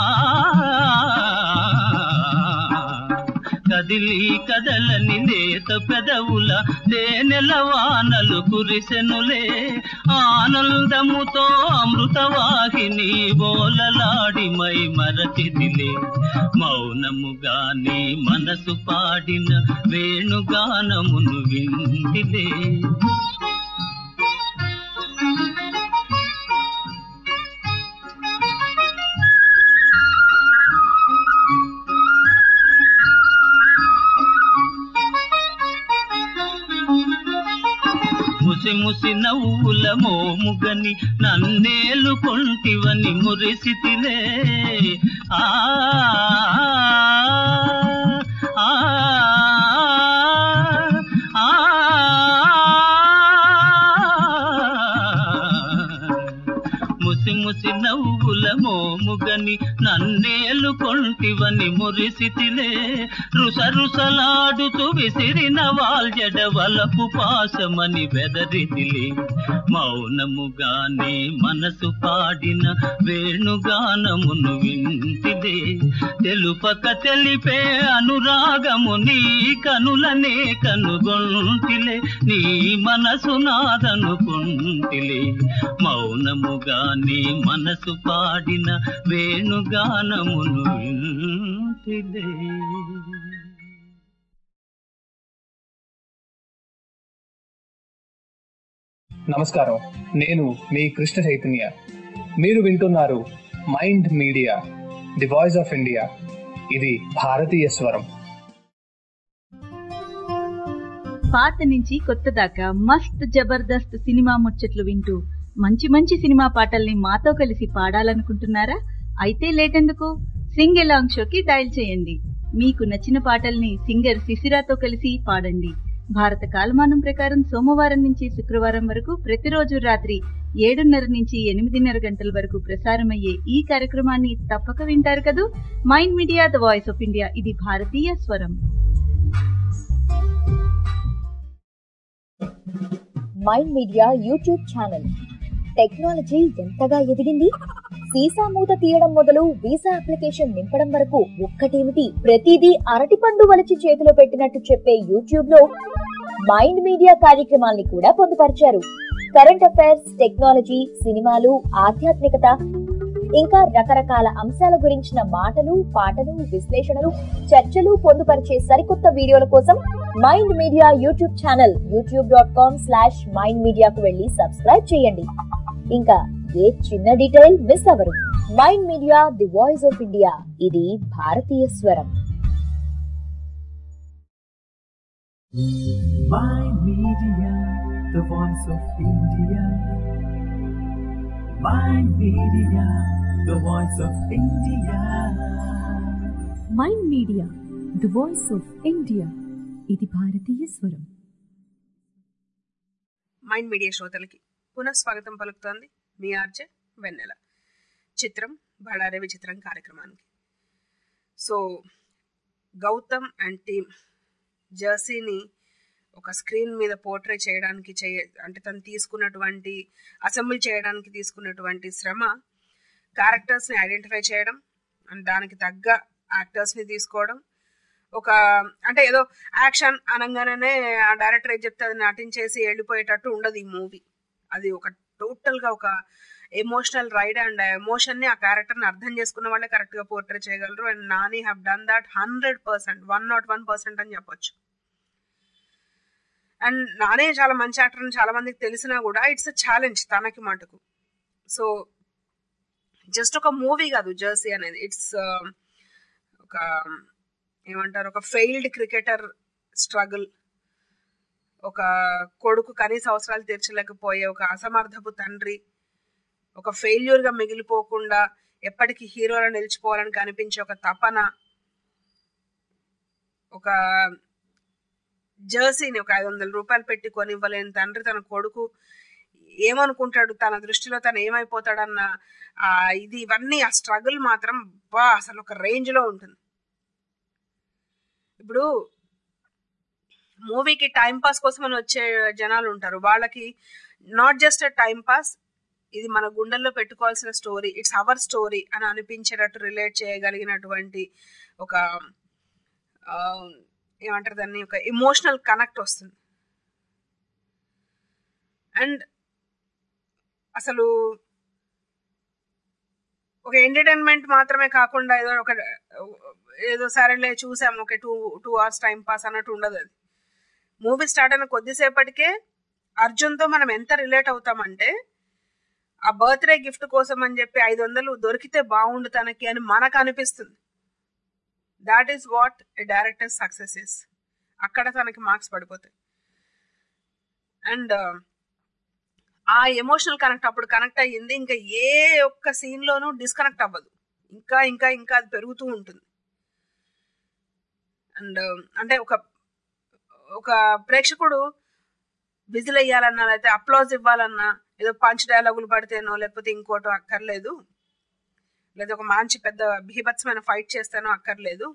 కదిలి కదలని లేత పెదవుల తేనెల వానలు కురిసెనులే ఆనందముతో అమృతవాహిని బోలలాడి మై మరచిదిలే మౌనముగాని మనసు పాడిన వేణుగానమును వింటిలే ముసి ముసి నవ్వుల మోముగని నన్నేలు కొంటివని మురిసితిలే ఆ ఆ, ఆ, ముసి ముసి నవ్వుల మోముగని నన్నేలు కొంటివని మురిసితిలే రుస రుసలాడుతూ విసిరిన వాల్జడ వలపు పాసమని బెదరితిలే మౌనముగానే మనసు పాడిన వేణుగానమును వింటిదే తెలుపక తెలిపే అనురాగము నీ కనులనే కనుగొంటిలే నీ మనసు నాదనుకుంటిలే మౌనముగానే మనసు పాడిన వేణుగానమును వింటిలే నమస్కారం నేను మీ కృష్ణ చైతన్య మీరు వింటున్నారు Mind media the voice of India ఇది భారతీయ స్వరం పాత నుంచి కొత్త దాకా మస్త్ జబర్దస్త్ సినిమా ముచ్చట్లు వింటూ మంచి మంచి సినిమా పాటల్ని మాతో కలిసి పాడాలనుకుంటున్నారా అయితే లేటెందుకు సింగ్ ఎలాంగ్ షోకి డయల్ చేయండి మీకు నచ్చిన పాటల్ని సింగర్ శిశిరాతో కలిసి పాడండి భారత కాలమానం ప్రకారం సోమవారం నుంచి శుక్రవారం వరకు ప్రతిరోజు రాత్రి ఏడున్నర నుంచి ఎనిమిదిన్నర గంటల వరకు ప్రసారమయ్యే ఈ కార్యక్రమాన్ని తప్పక వింటారు కదూ Mind Media the voice of India ఇది భారతీయ స్వరం Mind Media YouTube channel technology ఎంతగా ఎదిగింది సీసా మూత తీయడం మొదలు వీసా అప్లికేషన్ నింపడం వరకు ఒక్కటేమిటి ప్రతిదీ అరటిపండు వలిచి చేతిలో పెట్టినట్టు చెప్పే యూట్యూబ్ లో మైండ్ మీడియా కార్యక్రమాల్ని కూడా పొందుపరిచారు కరెంట్ అఫైర్స్ టెక్నాలజీ సినిమాలు ఆధ్యాత్మికత ఇంకా రకరకాల అంశాల గురించిన మాటలు పాటలు విశ్లేషణలు చర్చలు పొందుపరిచే సరికొత్త వీడియోల కోసం Mind Media YouTube channel YouTube dot com slash Mind మీడియాకు వెళ్ళి సబ్స్క్రైబ్ చేయండి ఇంకా ఏ చిన్న డీటెయిల్ మిస్ అవ్వరు Mind media the voice of India ఇది భారతీయ స్వరం Mind Media, the voice of India. Mind Media, the voice of India. Mind media the voice of India ఇది భారతీయ స్వరం మైండ్ మీడియా శ్రోతలకి పునఃస్వాగతం పలుకుతోంది మీ ఆర్జే వెన్నెల చిత్రం బడారే విచిత్రం కార్యక్రమానికి సో గౌతమ్ అండ్ టీమ్ జర్సీని ఒక స్క్రీన్ మీద పోర్ట్రే చేయడానికి చేయ అంటే తను తీసుకున్నటువంటి అసెంబ్లీ చేయడానికి తీసుకున్నటువంటి శ్రమ క్యారెక్టర్స్ని ఐడెంటిఫై చేయడం అండ్ దానికి తగ్గ యాక్టర్స్ని తీసుకోవడం ఒక అంటే ఏదో యాక్షన్ అనగానే ఆ డైరెక్టర్ ఏది చెప్తే అది నటించేసి వెళ్ళిపోయేటట్టు ఉండదు ఈ మూవీ అది ఒక టోటల్ గా ఒక ఎమోషనల్ రైడ్ అండ్ ఎమోషన్ ని ఆ క్యారెక్టర్ ని అర్థం చేసుకున్న వాళ్ళే కరెక్ట్ గా పోర్ట్రే చేయగలరు and Nani have done that hundred percent one not one percent అని చెప్పొచ్చు అండ్ నానే చాలా మంచి యాక్టర్ అని చాలా మందికి తెలిసినా కూడా ఇట్స్ అ ఛాలెంజ్ తనకి మటుకు సో జస్ట్ ఒక మూవీ కాదు జర్సీ అనేది ఇట్స్ ఒక ఏమంటారు ఒక ఫెయిల్డ్ క్రికెటర్ స్ట్రగుల్ ఒక కొడుకు కనీస అవసరాలు తీర్చలేకపోయే ఒక అసమర్థపు తండ్రి ఒక ఫెయిల్యూర్ గా మిగిలిపోకుండా ఎప్పటికీ హీరోలా నిలిచిపోవాలని కనిపించే ఒక తపన ఒక జర్సీని ఒక ఐదు వందల రూపాయలు పెట్టి కొనివ్వలేని తండ్రి తన కొడుకు ఏమనుకుంటాడు తన దృష్టిలో తను ఏమైపోతాడన్న ఆ ఇది ఇవన్నీ ఆ స్ట్రగుల్ మాత్రం బా అసలు ఒక రేంజ్ లో ఉంటుంది ఇప్పుడు మూవీకి టైం పాస్ కోసం అని వచ్చే జనాలు ఉంటారు వాళ్ళకి నాట్ జస్ట్ టైం పాస్ ఇది మన గుండెల్లో పెట్టుకోవాల్సిన స్టోరీ ఇట్స్ అవర్ స్టోరీ అని అనిపించేటట్టు రిలేట్ చేయగలిగినటువంటి ఒక ఆ, ఏమంటారు దాన్ని ఒక ఎమోషనల్ కనెక్ట్ వస్తుంది అండ్ అసలు ఒక ఎంటర్టైన్మెంట్ మాత్రమే కాకుండా ఏదో ఒక ఏదో సరేలే చూసాము ఒక two two hours time pass అన్నట్టు ఉండదు అది మూవీ స్టార్ట్ అయిన కొద్దిసేపటికే అర్జున్తో మనం ఎంత రిలేట్ అవుతామంటే ఆ బర్త్డే గిఫ్ట్ కోసం అని చెప్పి ఐదు వందలు దొరికితే బాగుండు తనకి అని మనకు అనిపిస్తుంది that is what director success is అక్కడ తనకి మార్క్స్ పడిపోతాయి అండ్ ఆ ఎమోషనల్ కనెక్ట్ అప్పుడు కనెక్ట్ అయ్యింది ఇంకా ఏ ఒక్క సీన్ లోనూ డిస్కనెక్ట్ అవ్వదు ఇంకా ఇంకా ఇంకా అది పెరుగుతూ ఉంటుంది అండ్ అంటే ఒక ఒక ప్రేక్షకుడు విజిల్ వేయాలన్నా లేకపోతే అప్లాజ్ ఇవ్వాలన్నా ఏదో పంచ్ డైలాగులు పడితేనో లేకపోతే ఇంకోటో అక్కర్లేదు లేదా ఒక మంచి పెద్ద బీభత్సమైన ఫైట్ చేస్తానో అక్కర్లేదు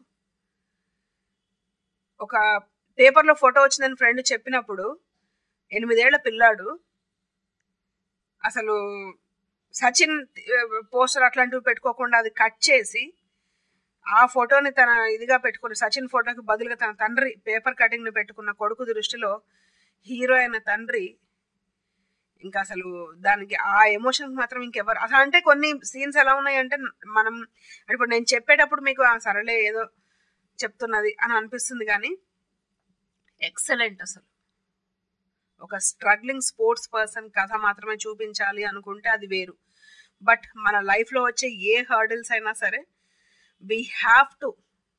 ఒక పేపర్లో ఫోటో వచ్చిందని ఫ్రెండ్ చెప్పినప్పుడు ఎనిమిదేళ్ల పిల్లాడు అసలు సచిన్ పోస్టర్ అట్లాంటివి పెట్టుకోకుండా అది కట్ చేసి ఆ ఫోటోని తన ఇదిగా పెట్టుకుని సచిన్ ఫోటోకి బదులుగా తన తండ్రి పేపర్ కటింగ్ ని పెట్టుకున్న కొడుకు దృష్టిలో హీరో అయిన తండ్రి ఇంకా అసలు దానికి ఆ ఎమోషన్స్ మాత్రం ఇంకెవరు అసలు అంటే కొన్ని సీన్స్ ఎలా ఉన్నాయంటే మనం ఇప్పుడు నేను చెప్పేటప్పుడు మీకు "ఆ, సరేలే ఏదో చెప్తున్నది అని అనిపిస్తుంది కానీ ఎక్సలెంట్ అసలు ఒక స్ట్రగ్లింగ్ స్పోర్ట్స్ పర్సన్ కథ మాత్రమే చూపించాలి అనుకుంటే అది వేరు బట్ మన లైఫ్ లో వచ్చే ఏ హర్డిల్స్ అయినా సరే we have to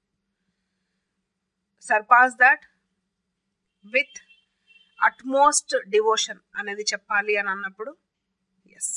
surpass that with utmost devotion అనేది చెప్పాలి అని అన్నప్పుడు ఎస్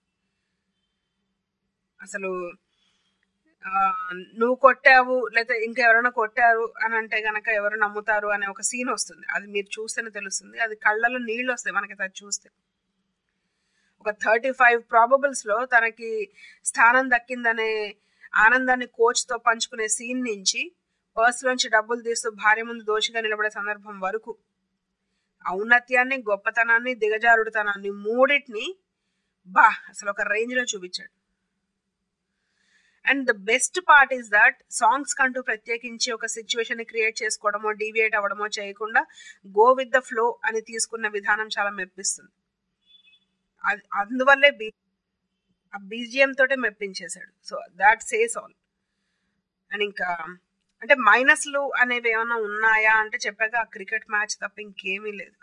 అసలు ఆ, నువ్వు కొట్టావు లేదా ఇంకెవరైనా కొట్టారు అని అంటే గనక ఎవరు నమ్ముతారు అనే ఒక సీన్ వస్తుంది అది మీరు చూస్తేనే తెలుస్తుంది అది కళ్ళలో నీళ్ళు వస్తాయి మనకి అది చూస్తే ఒక థర్టీ ఫైవ్ ప్రాబబుల్స్ లో తనకి స్థానం దక్కిందనే ఆనందాన్ని కోచ్ తో పంచుకునే సీన్ నుంచి పర్స్ లోంచి డబ్బులు తీస్తూ భార్య ముందు దోషిగా నిలబడే సందర్భం వరకు ఔన్నత్యాన్ని గొప్పతనాన్ని దిగజారుడుతనాన్ని మూడింటిని బా అసలు ఒక రేంజ్ లో చూపించాడు and the best part is that songs కంటూ ప్రత్యేకించి ఒక సిచ్యువేషన్ ని క్రియేట్ చేసుకోవడమో డీవియేట్ అవ్వడమో చేయకుండా గో విత్ ద ఫ్లో అని తీసుకున్న విధానం చాలా మెప్పిస్తుంది అది- అందువల్లే బీ ఆ బీజిఎం తోటే మెప్పించేశాడు so that says all and ఇంకా అంటే మైనస్లు అనేవి ఏమైనా ఉన్నాయా అంటే చెప్పాక ఆ క్రికెట్ మ్యాచ్ తప్ప ఇంకేమీ లేదు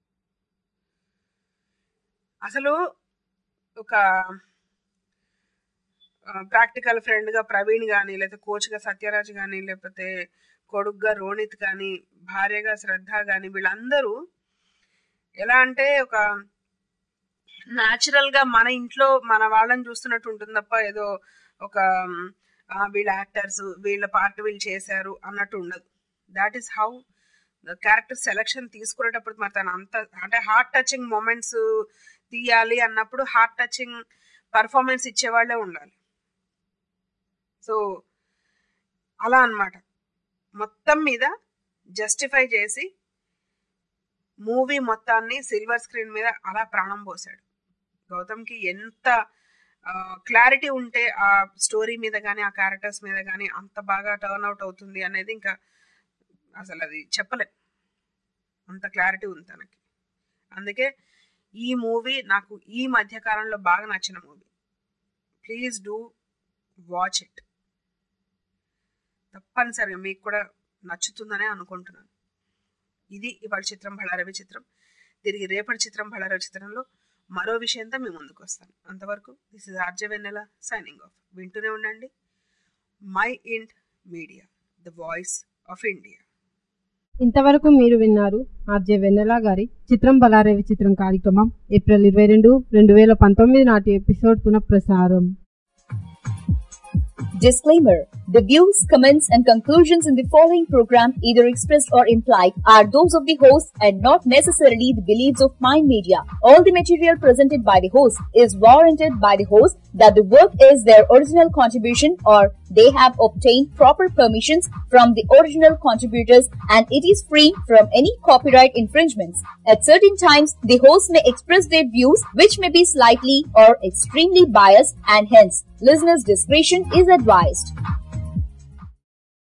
అసలు ఒక ప్రాక్టికల్ ఫ్రెండ్ గా ప్రవీణ్ కానీ లేకపోతే కోచ్ గా సత్యరాజ్ కానీ లేకపోతే కొడుగ్గా రోనిత్ కానీ భార్యగా శ్రద్ధ కానీ వీళ్ళందరూ ఎలా అంటే ఒక న్యాచురల్ గా మన ఇంట్లో మన వాళ్ళని చూస్తున్నట్టు ఉంటుంది తప్ప ఏదో ఒక ఆ, వీళ్ళ యాక్టర్స్ వీళ్ళ పార్ట్ వీళ్ళు చేశారు అన్నట్టు ఉండదు that is how the character selection తీసుకునేటప్పుడు మరి తను అంత అంటే హార్ట్ టచింగ్ మూమెంట్స్ తీయాలి అన్నప్పుడు హార్ట్ టచింగ్ పర్ఫార్మెన్స్ ఇచ్చేవాళ్ళే ఉండాలి సో అలా అన్నమాట మొత్తం మీద జస్టిఫై చేసి మూవీ మొత్తాన్ని సిల్వర్ స్క్రీన్ మీద అలా ప్రాణం పోసాడు గౌతమ్కి ఎంత క్లారిటీ ఉంటే ఆ స్టోరీ మీద కానీ ఆ క్యారెక్టర్స్ మీద కానీ అంత బాగా టర్న్ అవుట్ అవుతుంది అనేది ఇంకా అసలు అది చెప్పలేం అంత క్లారిటీ ఉంది తనకి అందుకే ఈ మూవీ నాకు ఈ మధ్య కాలంలో బాగా నచ్చిన movie please do watch it తప్పనిసరిగా మీకు కూడా నచ్చుతుందనే అనుకుంటున్నాను ఇది ఇవాళ చిత్రం బళారవి చిత్రం తిరిగి రేపటి చిత్రం బళారవి చిత్రంలో మరో విషయంతో మీ ముందుకు వస్తాను అంతవరకు this is RJ Vennela signing off వింటూనే ఉండండి Mind Media the voice of India ఇంతవరకు మీరు విన్నారు ఆర్జే వెన్నెల గారి చిత్రం బలారేవి చిత్రం కార్యక్రమం ఏప్రిల్ ఇరవై రెండు రెండు వేల పంతొమ్మిది నాటి ఎపిసోడ్ పునఃప్రసారం Disclaimer The views, comments, and conclusions in the following program, either expressed or implied, are those of the host and not necessarily the beliefs of Mind Media. All the material presented by the host is warranted by the host that the work is their original contribution or they have obtained proper permissions from the original contributors and it is free from any copyright infringements. At certain times, the host may express their views which may be slightly or extremely biased and hence listeners' discretion is advised.